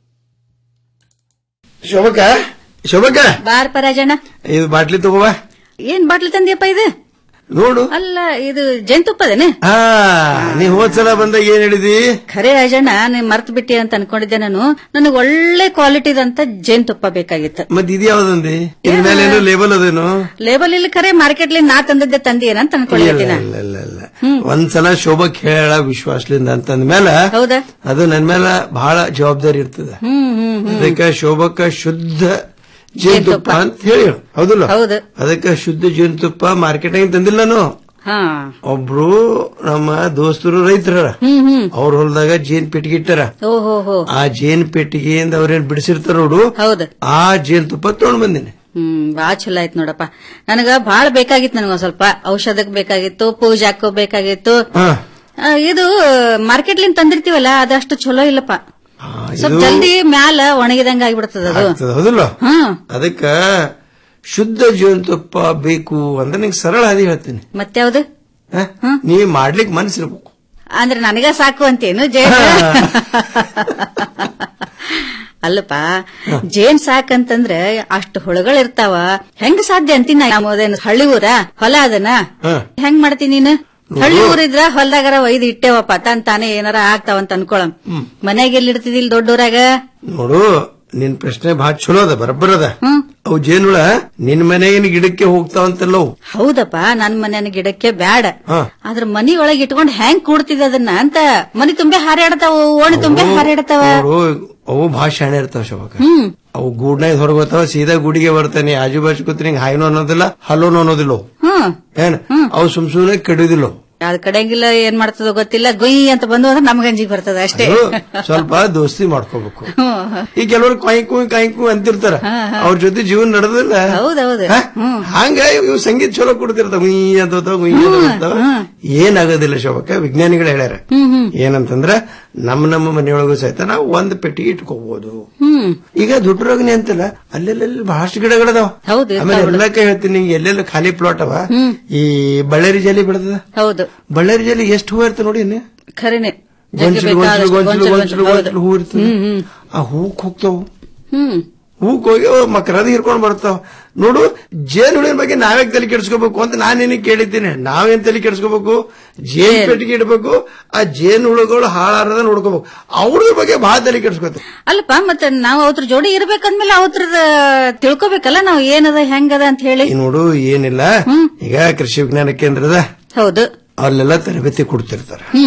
ಶೋಭಕ್ಕ ಶೋಭಕ್ಕ ಬಾರ್ ಪರಾಜಣ್ಣ ಇದು ಬಾಟ್ಲಿ ತಗೋಬಾ ಏನ್ ಬಾಟ್ಲಿ ತಂದಿಯಪ್ಪ ಇದು ನೋಡು ಅಲ್ಲ ಇದು ಜೇನುತುಪ್ಪದೇನೆ ಹಾ ನೀ ಹೋದ್ಸಲ ಬಂದಾಗ ಏನ್ ಹೇಳಿದಿ ಖರೆ ರಾಜಣ್ಣ ನೀನ್ ಮರ್ತ್ ಬಿಟ್ಟಿ ಅಂತ ಅನ್ಕೊಂಡಿದ್ದೆ ನಾನು ನನಗೆ ಒಳ್ಳೆ ಕ್ವಾಲಿಟಿದಂತ ಜೇನುತುಪ್ಪ ಬೇಕಾಗಿತ್ತು ಮತ್ ಇದು ಯಾವ್ದಂದಿ ಇದ್ರ ಮೇಲೆ ಏನೋ ಲೇಬಲ್ ಅದೇನು ಲೇಬಲ್ ಇಲ್ಲಿ ಖರೆ ಮಾರ್ಕೆಟ್ ನಾ ತಂದದ್ದೆ ತಂದಿಯೇನಂತ ಅನ್ಕೊಂಡಿದ್ದೀನಿ ಇಲ್ಲ ಇಲ್ಲ ಇಲ್ಲ ಒಂದ್ಸಲ ಶೋಭಕ್ ಹೇಳ ವಿಶ್ವಾಸಲಿಂದ ಅಂತಂದ ಮೇಲೆ ಹೌದಾ ಅದು ನನ್ ಮೇಲೆ ಬಹಳ ಜವಾಬ್ದಾರಿ ಇರ್ತದ ಹ್ಮ್ ಹ್ಮ್ ಹ್ಮ್ ಅದಕ್ಕೆ ಶೋಭಕ್ಕ ಶುದ್ಧ ಜೇನುತುಪ್ಪ ಅಂತ ಹೇಳಿ ಹೌದಲ್ಲ ಹೌದು ಅದಕ್ಕೆ ಶುದ್ಧ ಜೇನುತುಪ್ಪ ಮಾರ್ಕೆಟ್ ತಂದಿಲ್ಲ ನಾನು ಹಾ ಒಬ್ರು ನಮ್ಮ ದೋಸ್ತರು ರೈತರ ಹ್ಮ್ ಹ್ಮ್ ಅವ್ರ ಹೊಲದಾಗ ಜೇನ್ ಪೆಟ್ಟಿಗೆ ಇಟ್ಟಾರ ಓಹೋ ಹೋ ಆ ಜೇನ್ ಪೆಟ್ಟಿಗೆಯಿಂದ ಅವ್ರೇನ್ ಬಿಡಿಸಿರ್ತಾರ ನೋಡು ಹೌದು ಆ ಜೇನ್ ತುಪ್ಪ ತಗೊಂಡ್ ಬಂದಿನಿ ಹ್ಮ್ ಬಾಳ ಚಲೋ ಆಯ್ತು ನೋಡಪ್ಪ ನನಗ ಬಾಳ ಬೇಕಾಗಿತ್ತು ನನಗ ಒಂದ್ ಸ್ವಲ್ಪ ಔಷಧಕ್ ಬೇಕಾಗಿತ್ತು ಪೂಜಾಕ್ಕೂ ಬೇಕಾಗಿತ್ತು ಹಾ ಆ, ಇದು ಮಾರ್ಕೆಟ್ಲಿಂದ ತಂದಿರ್ತೀವಲ್ಲ ಅದಷ್ಟು ಚಲೋ ಇಲ್ಲಪ್ಪ ಸ್ವಲ್ಪ ಇದು- ಜಲ್ದಿ ಮ್ಯಾಲ ಒಣಗಿದಂಗ ಆಗಿಬಿಡ್ತದ ಅದು ಆಗ್ತದ, ಹೌದಲ್ಲ ಹ್ಮ್ ಅದಕ್ಕ ಶುದ್ಧ ಜೇನುತುಪ್ಪ ಬೇಕು ಅಂದ್ರೆ ನಿಂಗೆ ಸರಳ ಹಾದಿ ಹೇಳ್ತೀನಿ ಮತ್ಯಾವ್ದು ಹ? ನೀ ಮಾಡ್ಲಿಕ್ ಮನಸ್ಸಿರ್ಬೇಕು ಅಂದ್ರೆ ನನಗ ಸಾಕು ಅಂತೇನು ಜೇನ್ ಅಲ್ಲಪ್ಪ ಜೇನ್ ಸಾಕಂತಂದ್ರೆ ಅಷ್ಟು ಹುಳುಗಳಿರ್ತಾವ ಹೆಂಗ್ ಸಾಧ್ಯ ಅಂತೀನಿ ನಮ್ಮದೇನು ಹಳ್ಳಿ ಊರ ಹೊಲ ಅದನ ಹೆಂಗ್ ಮಾಡ್ತೀನಿ ನೀನು ಹಳ್ಳಿ ಊರಿದ್ರ ಹೊಲ್ದಾಗಾರ ಒಯ್ದು ಇಟ್ಟೇವಪ್ಪ ತಾನ್ ತಾನೇ ಏನಾರ ಆಗ್ತಾವಂತ ಅನ್ಕೊಳಂ ಮನೆಗೆ ಎಲ್ಲಿ ಇಡ್ತಿದಿಲ್ ದೊಡ್ಡ ಊರಾಗ ನೋಡು ನಿನ್ ಪ್ರಶ್ನೆ ಬಹಳ ಚಲೋ ಅದ ಬರಬ್ಬರ ಅದ ಅವು ಜೇನುಳ ನಿನ್ ಮನೆಗಿನ ಗಿಡಕ್ಕೆ ಹೋಗ್ತಾವಂತಲ್ಲ ಅವು ಹೌದಪ್ಪ ನನ್ ಮನೆಯ ಗಿಡಕ್ಕೆ ಬ್ಯಾಡ ಹಾ. ಆದ್ರ ಮನಿ ಒಳಗ್ ಇಟ್ಕೊಂಡ್ ಹೆಂಗ್ ಕೂಡ್ತಿದ ಅದನ್ನ ಅಂತ ಮನಿ ತುಂಬೆ ಹಾರಾಡ್ತಾವ ಓಣಿ ತುಂಬೆ ಹಾರಾಡ್ತಾವ ನೋಡು ಅವು ಬಹಳ ಶಾಣೆ ಇರ್ತಾವ ಶೋಭಕ ಹ್ಮ್ ಅವು ಗೂಡ್ನಾಗ ಹೊರಗೆ ಬರ್ತಾವ ಸೀದಾ ಗುಡಿಗೆ ಬರ್ತಾನೆ ಆಜು ಬಾಜು ಕೂತ್ ನಿಂಗೆ ಹಾಯ್ನೋ ಅನ್ನೋದಿಲ್ಲ ಹಲೋನು ಅನ್ನೋದಿಲ್ಲ ಅವು. ಹ್ಮ್ ಏನ್ ಅವು ಸುಮ್ ಸುಮ್ನೆ ಕೆಡುದಿಲ್ಲ ಅವು. ಅದ್ ಕಡೆಂಗಿಲ್ಲ ಏನ್ ಮಾಡ್ತದೋ ಗೊತ್ತಿಲ್ಲ ಗೊಯ್ ಅಂತ ಬಂದು ಅಂದ್ರೆ ನಮ್ಗ ಅಂಜಿಗೆ ಬರ್ತದ ಅಷ್ಟೇ ಅದು ಸ್ವಲ್ಪ ದೋಸ್ತಿ ಮಾಡ್ಕೋಬೇಕು ಹ್ಮ್. ಈ ಕೆಲವರು ಕಾಯ್ಕು ಕಾಯ್ಕು ಅಂತಿರ್ತಾರ ಅವ್ರ ಜೊತೆ ಜೀವನ ನಡೆದಿಲ್ಲ ಹೌದೌದು ಹಂಗ ಇವ್ ಸಂಗೀತ ಚಲೋ ಕೊಡ್ತಿರ್ತಾವ ಗುಯ್ ಅಂತ ಹೋಗ್ತಾವ, ಗುಯ್ ಅಂತ ಬರ್ತಾವ. ಏನಾಗೋದಿಲ್ಲ ಶೋಭಕ್ಕ ವಿಜ್ಞಾನಿಗಳು ಹೇಳ್ಯಾರ ಏನಂತಂದ್ರ ನಮ್ಮ ನಮ್ಮ ಮನೆಯೊಳಗೂ ಸಹಿತ ನಾವು ಒಂದ್ ಪೆಟ್ಟಿಗೆ ಇಟ್ಕೋಬಹುದು ಹ್ಮ್ ಈಗ ದುಡ್ಡರೋಗನೆ ಅಂತಲ್ಲ ಅಲ್ಲೆಲ್ಲ ಬಹಳಷ್ಟು ಗಿಡಗಳದಾವ ಹೌದು ಆಮೇಲೆ ಎಲ್ಲಕ್ಕ ಹೇಳ್ತೀನಿ ನಿಂಗೆ ಎಲ್ಲೆಲ್ಲ ಖಾಲಿ ಪ್ಲಾಟ್ ಅವ ಈ ಬಳ್ಳಾರಿ ಜಲಿ ಬೆಳೆದ ಹೌದು ಬಳ್ಳಾರಿ ಜಲಿ ಎಷ್ಟು ಹೂ ಇರ್ತ ನೋಡಿ ಇನ್ನು? ಖರೇನೆ ಜಗ್ಗಿ ಗೊಂಚಲು ಗೊಂಚಲು ಬೇಕಾದಷ್ಟು ಗೊಂಚಲು ಗೊಂಚಲು ಗೊಂಚಲು ಹೌದು. ಗೊಂಚಲು ಹೂ ಇರ್ತದೆ ಹ್ಮ್, ಹ್ಮ್. ಆ ಹೂಕ್ ಹೋಗ್ತಾವ ಹ್ಮ್ ಹೂಕ್ ಹೋಗಿ ಅವು ಮಕರಂದ ಹಿರ್ಕೊಂಡ್ ಬರ್ತಾವ ನೋಡು ಜೇನುಳಿನ ಬಗ್ಗೆ ನಾವೇ ತಲೆ ಕೆಡಿಸ್ಕೋಬೇಕು ಅಂತ ನಾನು ನಿನಗೆ ಕೇಳಿದ್ದೀನಿ ನಾವೇನ್ ತಲೆ ಕೆಡಿಸ್ಕೋಬೇಕು ಜೇನ್ ಪೆಟ್ಟಿಗೆ ಇಡಬೇಕು ಆ ಜೇನು ಹುಳುಗಳು ಹಾಳಾರದ ನೋಡ್ಕೋಬೇಕು ಅವ್ರ ಬಗ್ಗೆ ಬಹಳ ತಲೆ ಕೆಡಿಸ್ಕೋತಾರೆ ಅಲ್ಲಪ್ಪ ಮತ್ತೆ ನಾವು ಅವ್ರ ಜೋಡಿ ಇರ್ಬೇಕಂದ್ಮೇಲೆ ಅವ್ರದ ತಿಳ್ಕೊಬೇಕಲ್ಲ ನಾವು ಏನದ ಹೆಂಗದ ಅಂತ ಹೇಳಿ ಈ ನೋಡು ಏನಿಲ್ಲ ಈಗ ಕೃಷಿ ವಿಜ್ಞಾನ ಕೇಂದ್ರದ ಹೌದು ಅಲ್ಲೆಲ್ಲ ತರಬೇತಿ ಕೊಡ್ತಿರ್ತಾರ ಹ್ಮ್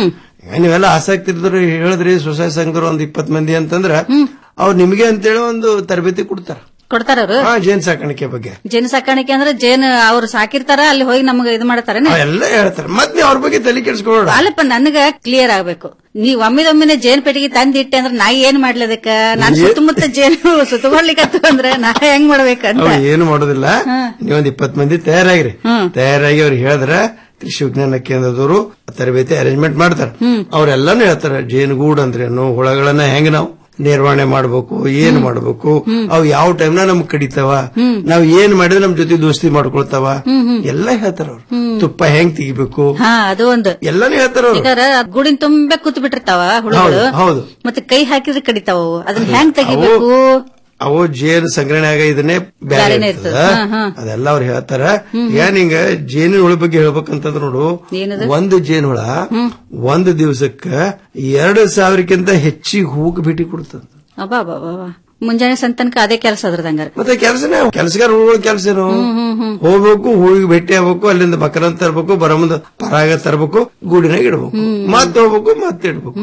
ನೀವೆಲ್ಲ ಆಸಕ್ತಿ ಇದ್ರೆ ಹೇಳಿದ್ರಿ ಸ್ವಸಹಾಯ ಸಂಘದವ್ರು ಒಂದ್ ಇಪ್ಪತ್ ಮಂದಿ ಅಂತಂದ್ರ ಅವ್ರು ನಿಮ್ಗೆ ಅಂತೇಳಿ ಒಂದು ತರಬೇತಿ ಕೊಡ್ತಾರ ಕೊಡ್ತಾರ ಅವ್ರು ಹಾ ಜೇನ್ ಸಾಕಾಣಿಕೆ ಬಗ್ಗೆ ಜೇನು ಸಾಕಾಣಿಕೆ ಅಂದ್ರೆ ಜೇನು ಅವ್ರು ಸಾಕಿರ್ತಾರ ಅಲ್ಲಿ ಹೋಗಿ ನಮ್ಗೆ ಇದು ಮಾಡ್ತಾರೇನೆ ಎಲ್ಲ ಹೇಳ್ತಾರೆ ಮತ್ ನೀವು ಅವ್ರ ಬಗ್ಗೆ ತಲೆ ಕೆಡಿಸ್ಕೊಳ್ಳೋಣ ಅಲ್ಲಪ್ಪ ನನಗ ಕ್ಲಿಯರ್ ಆಗ್ಬೇಕು ನೀವ್ ಒಮ್ಮಿದೊಮ್ಮಿನ ಜೇನ್ ಪೆಟ್ಟಿಗೆ ತಂದಿಟ್ಟೆ ಅಂದ್ರೆ ನಾ ಏನ್ ಮಾಡ್ಲಿ ಅದಕ್ಕ ನಾನ್ ಸುತ್ತಮುತ್ತ ಜೇನು ಸುತ್ತಗೊಳ್ಲಿಕ್ಕೆ ಅಂದ್ರೆ ನಾ ಹೆಂಗ್ ಮಾಡ್ಬೇಕಂತ ಅವ್ರು ಏನು ಮಾಡೋದಿಲ್ಲ ನೀವೊಂದ್ ಇಪ್ಪತ್ ಮಂದಿ ತಯಾರಾಗಿರಿ ತಯಾರಾಗಿ ಅವ್ರು ಹೇಳಿದ್ರ ಕೃಷಿ ವಿಜ್ಞಾನ ಕೇಂದ್ರದವರು ತರಬೇತಿ ಅರೇಂಜ್ಮೆಂಟ್ ಮಾಡ್ತಾರೆ ಅವ್ರೆಲ್ಲಾನು ಹೇಳ್ತಾರೆ ಜೇನುಗೂಡು ಅಂದ್ರೇನು ಹುಳಗಳನ್ನ ಹೆಂಗ್ ನಾವು ನಿರ್ವಹಣೆ ಮಾಡ್ಬೇಕು ಏನ್ ಮಾಡ್ಬೇಕು ಅವು ಯಾವ ಟೈಮ್ನ ನಮ್ಗ್ ಕಡಿತಾವ ನಾವ್ ಏನ್ ಮಾಡಿದ್ರೆ ನಮ್ ಜೊತೆ ದೋಸ್ತಿ ಮಾಡ್ಕೊಳ್ತಾವ ಎಲ್ಲ ಹೇಳ್ತಾರ ಅವ್ರು ತುಪ್ಪ ಹೆಂಗ್ ತೆಗಿಬೇಕು ಹಾ ಅದು ಒಂದು ಎಲ್ಲಾನು ಹೇಳ್ತಾರ ಅವ್ರು ಈಗ ಗುಡಿನ ತುಂಬಾ ಕೂತ್ ಬಿಟ್ಟಿರ್ತಾವ ಹುಳುಗಳು ಹೌದು ಹೌದು ಮತ್ತೆ ಕೈ ಹಾಕಿದ್ರೆ ಕಡಿತಾವ ಅವು. ಅದನ್ನ ಹೆಂಗ್ ತೆಗಿಬೇಕು ಅವು ಜೇನು ಸಂಗ್ರಹಣೆ ಆಗ ಇದನ್ನೇ ಬೇರೆ ಬ್ಯಾರೆನೇ ಇರ್ತದ ಇರ್ತದ. ಹಾ, ಹಾ. ಅದೆಲ್ಲ ಅವ್ರು ಹೇಳ್ತಾರ ಈಗ ನಿಂಗ ಜೇನಿನ ಹುಳ ಬಗ್ಗೆ ಹೇಳ್ಬೇಕಂತಂದ್ರ ನೋಡು ಏನದು? ಒಂದು ಜೇನು ಹುಳ ಒಂದು ದಿವಸಕ್ಕ ಎರಡು ಸಾವಿರಕ್ಕಿಂತ ಹೆಚ್ಚಿಗೆ ಹೂಕ್ ಭೇಟಿ ಕೊಡ್ತದ ಅಬ್ಬಾ ಅಬ್ಬಾ ಅಬ್ಬಾ. ಮುಂಜಾನೆ ಸಂತನಕ ಅದೇ ಕೆಲಸ ಅದ್ರದಂಗಾರ ಮತ್ತೆ ಕೆಲಸನೇ ಕೆಲಸಗಾರ ಹುಳುಗಳ ಕೆಲಸ ಏನು ಹೋಗ್ಬೇಕು ಹೂವಿಗೆ ಭೇಟಿ ಆಗ್ಬೇಕು ಅಲ್ಲಿಂದ ಮಕರಂದ ತರ್ಬೇಕು ಬರೋ ಮುಂದೆ ಪರಾಗ ತರ್ಬೇಕು ಗೂಡಿನಾಗ ಇಡ್ಬೇಕು ಮತ್ತೆ ಹೋಗ್ಬೇಕು ಮತ್ತೆ ಇಡ್ಬೇಕು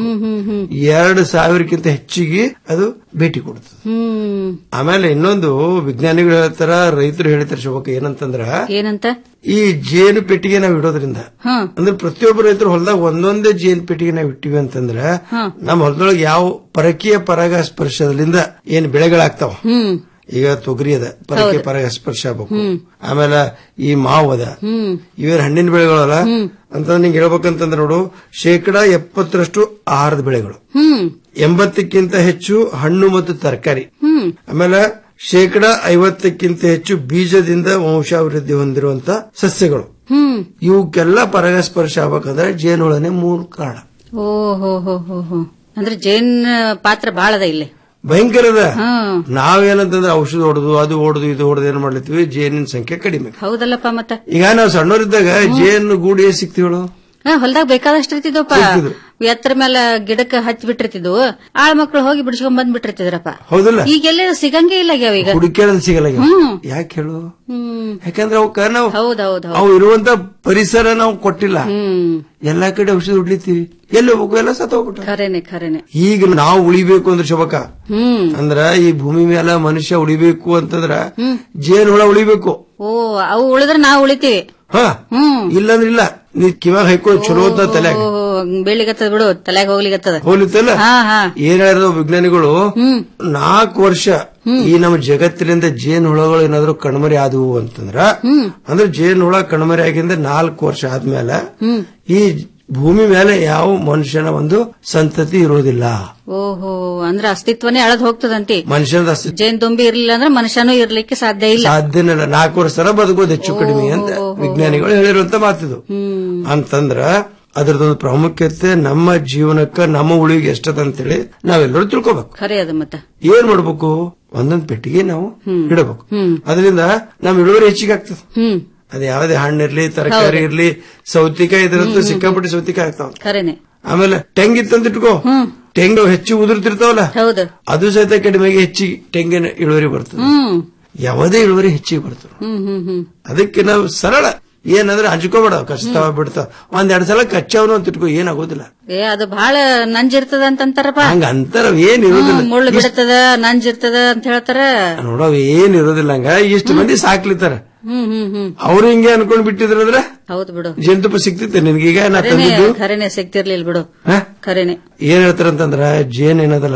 ಎರಡು ಸಾವಿರಕ್ಕಿಂತ ಹೆಚ್ಚಿಗೆ ಅದು ಭೇಟಿ ಕೊಡ್ತದೆ ಹ್ಮ್ ಆಮೇಲೆ ಇನ್ನೊಂದು ವಿಜ್ಞಾನಿಗಳು ಹೇಳ್ತಾರ ರೈತರು ಹೇಳ್ತಾರ ಶೋಭಕ್ಕ ಏನಂತಂದ್ರ ಏನಂತ ಈ ಜೇನು ಪೆಟ್ಟಿಗೆ ನಾವ್ ಇಡೋದ್ರಿಂದ ಹಾ ಅಂದ್ರೆ ಪ್ರತಿಯೊಬ್ಬ ರೈತರು ಹೊಲದಾಗ ಒಂದೊಂದೇ ಜೇನು ಪೆಟ್ಟಿಗೆ ನಾವ್ ಇಟ್ಟಿವಿ ಅಂತಂದ್ರ ಹಾ. ನಮ್ಮ ಹೊಲದೊಳಗೆ ಯಾವ ಪರಕೀಯ ಪರಾಗ ಸ್ಪರ್ಶದಿಂದ ಏನ್ ಬೆಳೆಗಳಾಗ್ತಾವ ಹ್ಮ್ ಈಗ ತೊಗರಿ ಅದ ಪರಕೀಯ ಹೌದು. ಪರಾಗ ಸ್ಪರ್ಶ ಆಗ್ಬೇಕು ಹ್ಮ್. ಆಮೇಲೆ ಈ ಮಾವು ಅದ ಹ್ಮ್ ಇವೇನ್ ಹಣ್ಣಿನ ಬೆಳೆಗಳಲ್ಲ ಅಂತ ನಿಂಗೆ ಹೇಳ್ಬೇಕಂತಂದ್ರೆ ನೋಡು ಶೇಕಡಾ ಎಪ್ಪತ್ತರಷ್ಟು ಆಹಾರದ ಬೆಳೆಗಳು ಹ್ಮ್ ಎಂಬತ್ತಕ್ಕಿಂತ ಹೆಚ್ಚು ಹಣ್ಣು ಮತ್ತು ತರಕಾರಿ ಹ್ಮ್ ಆಮೇಲೆ ಶೇಕಡಾ ಐವತ್ತಕ್ಕಿಂತ ಹೆಚ್ಚು ಬೀಜದಿಂದ ವಂಶಾಭಿವೃದ್ಧಿ ಹೊಂದಿರುವಂತ ಸಸ್ಯಗಳು ಹ್ಮ್ ಇವಕ್ಕೆಲ್ಲ ಪರಾಗಸ್ಪರ್ಶ ಆಗ್ಬೇಕಂದ್ರೆ ಜೇನುಳನೆ ಮೂಲ ಕಾರಣ ಓ ಹೋ ಹೋ ಹೋ ಹೋ ಅಂದ್ರೆ ಜೇನ್ ಪಾತ್ರ ಬಾಳ ಅದ ಇಲ್ಲಿ ಭಯಂಕರ ಅದ ಹ್ಮ್ ನಾವೇನಂತಂದ್ರೆ ಔಷಧ ಹೊಡೆದು ಅದು ಹೊಡೆದು ಇದು ಹೊಡೆದು ಏನ್ ಮಾಡ್ಲಿತ್ತೀವಿ ಜೇನಿನ ಸಂಖ್ಯೆ ಕಡಿಮೆ ಹೌದಲ್ಲಪ್ಪ ಮತ್ತ ಈಗ ನಾವು ಸಣ್ಣವರಿದ್ದಾಗ ಜೇನು ಗೂಡಿ ಸಿಕ್ತಿವಳು ಹಾ ಹೊಲ್ದಾಗ ಬೇಕಾದಷ್ಟು ಇರ್ತಿದ್ವಪ್ಪ ಇರ್ತಿದ್ವು. ಎತ್ತರ ಮೇಲೆ ಗಿಡಕ್ಕೆ ಹಚ್ಚಿ ಬಿಟ್ಟಿರ್ತಿದ್ವು ಆಳ ಮಕ್ಳು ಹೋಗಿ ಬಿಡಿಸ್ಕೊಂಡ್ ಬಂದ್ ಬಿಟ್ಟಿರ್ತಿದ್ರಪ್ಪ ಹೌದಲ್ಲ ಈಗೆಲ್ಲ ಸಿಗಂಗೇ ಇಲ್ಲ ಆಗ್ಯಾವ ಈಗ ಹುಡುಕ್ಯಾಡದ್ ಸಿಗಲ್ಲ ಈಗ. ಹ್ಮ್. ಯಾಕೆ ಹೇಳು ಹ್ಮ್ ಯಾಕಂದ್ರೆ ಅವಕ್ಕ ನಾವು ಹೌದೌದ್ ಅವು ಇರುವಂತ ಪರಿಸರ ನಾವು ಕೊಟ್ಟಿಲ್ಲ ಹ್ಮ್ ಎಲ್ಲಾ ಕಡೆ ಔಷಧ ಹೊಡ್ಲಿತ್ತೀವಿ ಎಲ್ಲಿ ಹೋಗ್ಬೇಕು ಎಲ್ಲ ಸತ್ತ ಹೋಗ್ಬಿಟ್ಟ ಖರೇನೆ ಖರೇನೆ ಈಗ ನಾವು ಉಳಿಬೇಕು ಅಂದ್ರೆ ಶೋಭಕ ಹ್ಮ್ ಅಂದ್ರ ಈ ಭೂಮಿ ಮೇಲೆ ಮನುಷ್ಯ ಉಳಿಬೇಕು ಅಂತಂದ್ರ ಜೇನು ಹುಳ ಉಳಿಬೇಕು ಓ ಅವು ಉಳಿದ್ರೆ ನಾವು ಉಳಿತೀವಿ ಹ ಹ್ಮ್ ಇಲ್ಲಂದ್ರ ಇಲ್ಲ ನೀ ಕಿವಾಗ ಹೈಕೋ ಚಲೋ ಅಂತ ತಲೆ ಓ ಬೆಳಿಗತ್ತದ ಬಿಡು ತಲೆಗೆ ಹೋಗ್ಲಿಗತ್ತದ ಹೋಲಿತ್ತಲ್ಲ ಹಾ ಹಾ ಏನ್ ಹೇಳಿದ್ರು ವಿಜ್ಞಾನಿಗಳು ನಾಲ್ಕು ವರ್ಷ ಈ ನಮ್ಮ ಜಗತ್ತಿನಿಂದ ಜೇನು ಹುಳಗಳು ಏನಾದ್ರು ಕಣ್ಮರಿ ಆದವು ಅಂತಂದ್ರ ಅಂದ್ರೆ ಜೇನು ಹುಳ ಕಣ್ಮರಿ ಆಗಿಂದ ನಾಲ್ಕು ವರ್ಷ ಆದ್ಮೇಲೆ ಈ ಭೂಮಿ ಮೇಲೆ ಯಾವ ಮನುಷ್ಯನ ಒಂದು ಸಂತತಿ ಇರೋದಿಲ್ಲ ಓಹೋ ಅಂದ್ರೆ ಅಸ್ತಿತ್ವನೇ ಅಳದ್ ಹೋಗ್ತದಂತಿ ಮನುಷ್ಯನದ ಅಸ್ತಿತ್ವ ಜೇನ್ ತುಂಬಿ ಇರ್ಲಿಲ್ಲ ಅಂದ್ರೆ ಮನುಷ್ಯನೂ ಇರ್ಲಿಕ್ಕೆ ಸಾಧ್ಯ ಇಲ್ಲ ಸಾಧ್ಯನೇ ಇಲ್ಲ ನಾಲ್ಕು ವರ್ಷ ತರ ಬದುಕೋದು ಹೆಚ್ಚು ಕಡಿಮೆ ಅಂತ ವಿಜ್ಞಾನಿಗಳು ಹೇಳಿರುವಂತ ಮಾತಿದು ಅಂತಂದ್ರ ಅದ್ರದೊಂದು ಪ್ರಾಮುಖ್ಯತೆ ನಮ್ಮ ಜೀವನಕ್ಕ ನಮ್ಮ ಉಳಿವಿಗೆ ಎಷ್ಟದ ಅಂತೇಳಿ ನಾವೆಲ್ಲರೂ ತಿಳ್ಕೊಬೇಕು ಖರೆ ಅದು ಮತ್ತ ಏನ್ ಮಾಡ್ಬೇಕು ಒಂದೊಂದ್ ಪೆಟ್ಟಿಗೆ ನಾವು ಇಡಬೇಕು ಹ್ಮ್ ಅದರಿಂದ ನಮ್ ಇಳುವರಿ ಹೆಚ್ಚಿಗೆ ಆಗ್ತದೆ ಹ್ಮ್ ಅದು ಯಾವುದೇ ಹಣ್ಣಿರ್ಲಿ ತರಕಾರಿ ಇರ್ಲಿ ಸೌತಿಕಾಯಿ ಇದ್ರಂತೂ ಸಿಕ್ಕಾಪಟ್ಟೆ ಸೌತಿಕಾಯಿ ಆಗ್ತಾವ ಖರೇನೆ ಆಮೇಲೆ ತೆಂಗ್ ಇತ್ತಂತ ಇಟ್ಕೋ ತೆಂಗು ಹೆಚ್ಚು ಉದುರ್ತಿರ್ತಾವಲ್ಲ ಹೌದು ಅದು ಸಹಿತ ಕಡಿಮೆಗೆ ಹೆಚ್ಚಿಗೆ ತೆಂಗಿನ ಇಳುವರಿ ಬರ್ತದೆ ಹ್ಮ್ ಯಾವುದೇ ಇಳುವರಿ ಹೆಚ್ಚಿಗೆ ಬರ್ತದೆ ಹ್ಮ್ ಹ್ಮ್ ಹ್ಮ್ ಅದಕ್ಕೆ ನಾವು ಸರಳ ಏನಂದ್ರೆ ಹಂಚ್ಕೋಬೇಡ ಕಚ್ತಾವ ಬಿಡ್ತಾವ ಒಂದ್ ಎರಡ್ ಸಲ ಕಚ್ಚವನು ಅಂತ ಇಟ್ಕೋ ಏನಾಗೋದಿಲ್ಲ ಏ ಅದು ಬಹಳ ನಂಜಿರ್ತದ ಅಂತಂತಾರಪ್ಪ ಹಂಗ ಅಂತಾರ ಏನ್ ಇರೋದಿಲ್ಲ ಹ್ಮ್, ಮುಳ್ಳು ಬಿಡ್ತದ ನಂಜಿರ್ತದ ಅಂತ ಹೇಳ್ತಾರ ನೋಡವ್ ಏನ್ ಇರೋದಿಲ್ಲ ಹಂಗ ಇಷ್ಟು ಮಂದಿ ಸಾಕ್ಲಿತಾರ ಹ್ಮ್ ಹ್ಮ್ ಹ್ಮ್ ಅವ್ರು ಹಿಂಗೆ ಅನ್ಕೊಂಡ್ ಬಿಟ್ಟಿದ್ರಂದ್ರ ಹೌದು ಬಿಡು ಜೇನುತುಪ್ಪ ಸಿಕ್ತಿತ್ತೆ ನಿನ್ಗೀಗ ನಾ ಖರೇನೆ ತಂದಿದ್ದು ಖರೇನೆ ಸಿಗ್ತಿರ್ಲಿಲ್ಲ ಬಿಡು ಹ? ಖರೇನೆ ಏನ್ ಹೇಳ್ತಾರಂತಂದ್ರ ಜೇನ್ ಏನದಲ್ಲ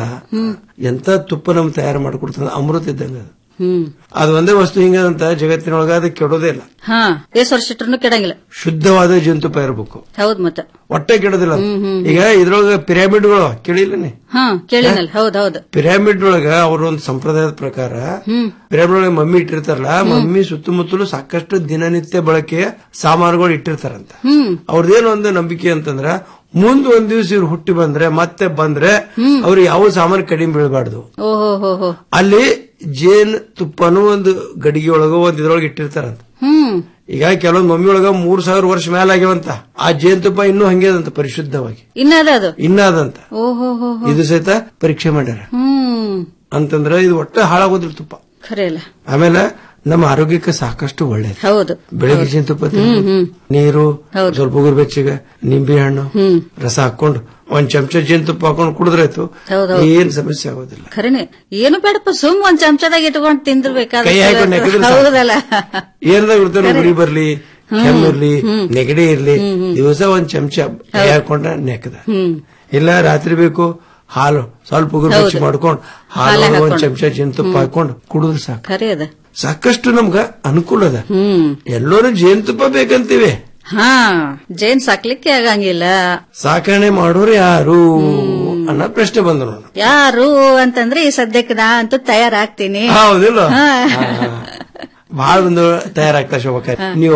ಎಂತ ತುಪ್ಪ ನಮ್ ತಯಾರು ಮಾಡ್ಕೊಡ್ತದ ಅಮೃತ ಇದ್ದಂಗ ಅದು. ಹ್ಮ್ ಅದು ಒಂದೇ ವಸ್ತು ಹಿಂಗದಂತ ಜಗತ್ತಿನೊಳಗ ಅದು ಕೆಡೋದೇ ಇಲ್ಲ ಹಾ ಎಷ್ಟ್ ವರ್ಷ ಇಟ್ರು ಕೆಡಂಗಿಲ್ಲ ಶುದ್ಧವಾದ ಜೇನುತುಪ್ಪ ಇರಬೇಕು ಹೌದ್ ಮತ್ತ ಹೊಟ್ಟೆ ಕೆಡೋದಿಲ್ಲ ಅದು. ಈಗ ಇದ್ರೊಳಗ ಪಿರಾಮಿಡ್ಗಳು ಕೇಳಿಲ್ಲನೆ ಹಾ ಕೇಳಿನಲ್ ಹೌದ್ ಹೌದ್ ಪಿರಾಮಿಡ್ ಒಳಗ ಅವ್ರ ಒಂದು ಸಂಪ್ರದಾಯದ ಪ್ರಕಾರ ಹ್ಮ್ ಪಿರಾಮಿಡ್ ಒಳಗೆ ಮಮ್ಮಿ ಇಟ್ಟಿರ್ತಾರಲ್ಲ ಮಮ್ಮಿ ಸುತ್ತಮುತ್ತಲು ಸಾಕಷ್ಟು ದಿನನಿತ್ಯ ಬಳಕೆಯ ಸಾಮಾನುಗಳು ಇಟ್ಟಿರ್ತಾರಂತ ಹ್ಮ್ ಅವ್ರದ್ದೇನು ಒಂದು ನಂಬಿಕೆ ಅಂತಂದ್ರ ಮುಂದ್ ಒಂದ್ ದಿವ್ಸ ಇವ್ರು ಹುಟ್ಟಿ ಬಂದ್ರೆ ಮತ್ತೆ ಬಂದ್ರೆ ಅವ್ರು ಯಾವ ಸಾಮಾನು ಕಡಿಮೆ ಬೀಳಬಾರ್ದು ಓಹೋ ಹೋ ಹೋ ಅಲ್ಲಿ ಜೇನ್ ತುಪ್ಪನೂ ಒಂದು ಗಡಿಗೆ ಒಳಗ ಒಂದ್ ಇದ್ರೊಳಗೆ ಇಟ್ಟಿರ್ತಾರಂತ ಹ್ಮ್ ಈಗ ಕೆಲವೊಂದ್ ಮಮ್ಮಿ ಒಳಗ ಮೂರ್ ಸಾವಿರ ವರ್ಷ ಮೇಲೆ ಆಗ್ಯಾವಂತ ಆ ಜೇನ್ ತುಪ್ಪ ಇನ್ನೂ ಹಂಗೆ ಅದಂತ ಪರಿಶುದ್ಧವಾಗಿ ಇನ್ನ ಅದ ಅದು ಇನ್ನ ಅದಂತ ಓಹೋ ಹೋ ಹೋ ಇದು ಸಹಿತ ಪರೀಕ್ಷೆ ಮಾಡ್ಯಾರ ಹ್ಮ್ ಅಂತಂದ್ರ ಇದು ಒಟ್ಟ ಹಾಳಾಗೋದಿಲ್ಲ ತುಪ್ಪ ಖರೆ ಅಲ್ಲ ಆಮೇಲೆ ನಮ್ಮ ಆರೋಗ್ಯಕ್ಕೆ ಸಾಕಷ್ಟು ಒಳ್ಳೇದು ಹೌದು ಬೆಳಗ್ಗೆ ಹೌದು. ಜೇನುತುಪ್ಪ ಹ್ಮ್, ತಿನ್ನೋದು, ಹ್ಮ್. ನೀರು ಹೌದು. ಸ್ವಲ್ಪ ಉಗುರು ಬೆಚ್ಚಗೆ ನಿಂಬೆ ಹಣ್ಣು ಹ್ಮ್. ರಸ ಹಾಕೊಂಡು ಒಂದ್ ಚಮಚ ಜೇನುತುಪ್ಪ ಹಾಕೊಂಡು ಕುಡಿದ್ರಾಯ್ತು ಹೌದೌದು. ಏನ್ ಸಮಸ್ಯೆ ಆಗೋದಿಲ್ಲ ಖರೇನೆ ಏನು ಬೇಡಪ್ಪ ಸುಮ್ ಒಂದ್ ಚಮಚದಾಗ ಇಟ್ಕೊಂಡ್ ತಿಂದಿರ್ಬೇಕಾದ್ರೆ ಕೈ ಹಾಕೊಂಡ್ ನೆಕ್ಕಿದ್ರೆ ಸಾಕು. ಹೌದಲ್ಲ ಏನಾದ್ರು ಇರ್ತೇನೆ ಉಗುರಿ ಬರ್ಲಿ ಹ್ಮ್. ಕೆಮ್ಮಿರ್ಲಿ ಹ್ಮ್. ನೆಗಡಿ ಇರ್ಲಿ ಹ್ಮ್, ಹ್ಮ್. ದಿವಸ ಒಂದ್ ಚಮಚ ಕೈ ಹಾಕೊಂಡ್ರೆ ನೆಕ್ಕದ ಹ್ಮ್ ಇಲ್ಲ ರಾತ್ರಿ ಬೇಕು ಹಾಲು ಸ್ವಲ್ಪ ಉಗುರು ಹೌದು. ಬೆಚ್ಚ ಮಾಡ್ಕೊಂಡು ಹಾಲೆ ಹಾಲು ಒಂದ್ ಹಾಕೊಂಡು. ಚಮಚ ಜೇನುತುಪ್ಪ ಹ್ಮ್. ಹಾಕೊಂಡು ಕುಡಿದ್ರೆ ಸಾಕು ಖರೆ ಅದ ಸಾಕಷ್ಟು ನಮ್ಗ ಅನುಕೂಲ ಅದ ಹ್ಮ್ ಎಲ್ಲರೂ ಜೇನುತುಪ್ಪ ಬೇಕಂತೀವಿ ಹಾ ಜೇನ್ ಸಾಕ್ಲಿಕ್ಕೆ ಆಗಂಗಿಲ್ಲ ಸಾಕಣೆ ಮಾಡೋರು ಯಾರು ಅನ್ನೋ ಪ್ರಶ್ನೆ ಬಂದ ನೋಡು ಯಾರು ಅಂತಂದ್ರೆ ಈ ಸದ್ಯಕ್ಕೆ ನಾ ಅಂತೂ ತಯಾರಾಗ್ತೀನಿ ಹೌದಿಲ್ಲ ಹಾ. ಬಹಳ ಒಂದು ತಯಾರಾಗ್ತಾ ಶೋಭಕ್ಕ ನೀವು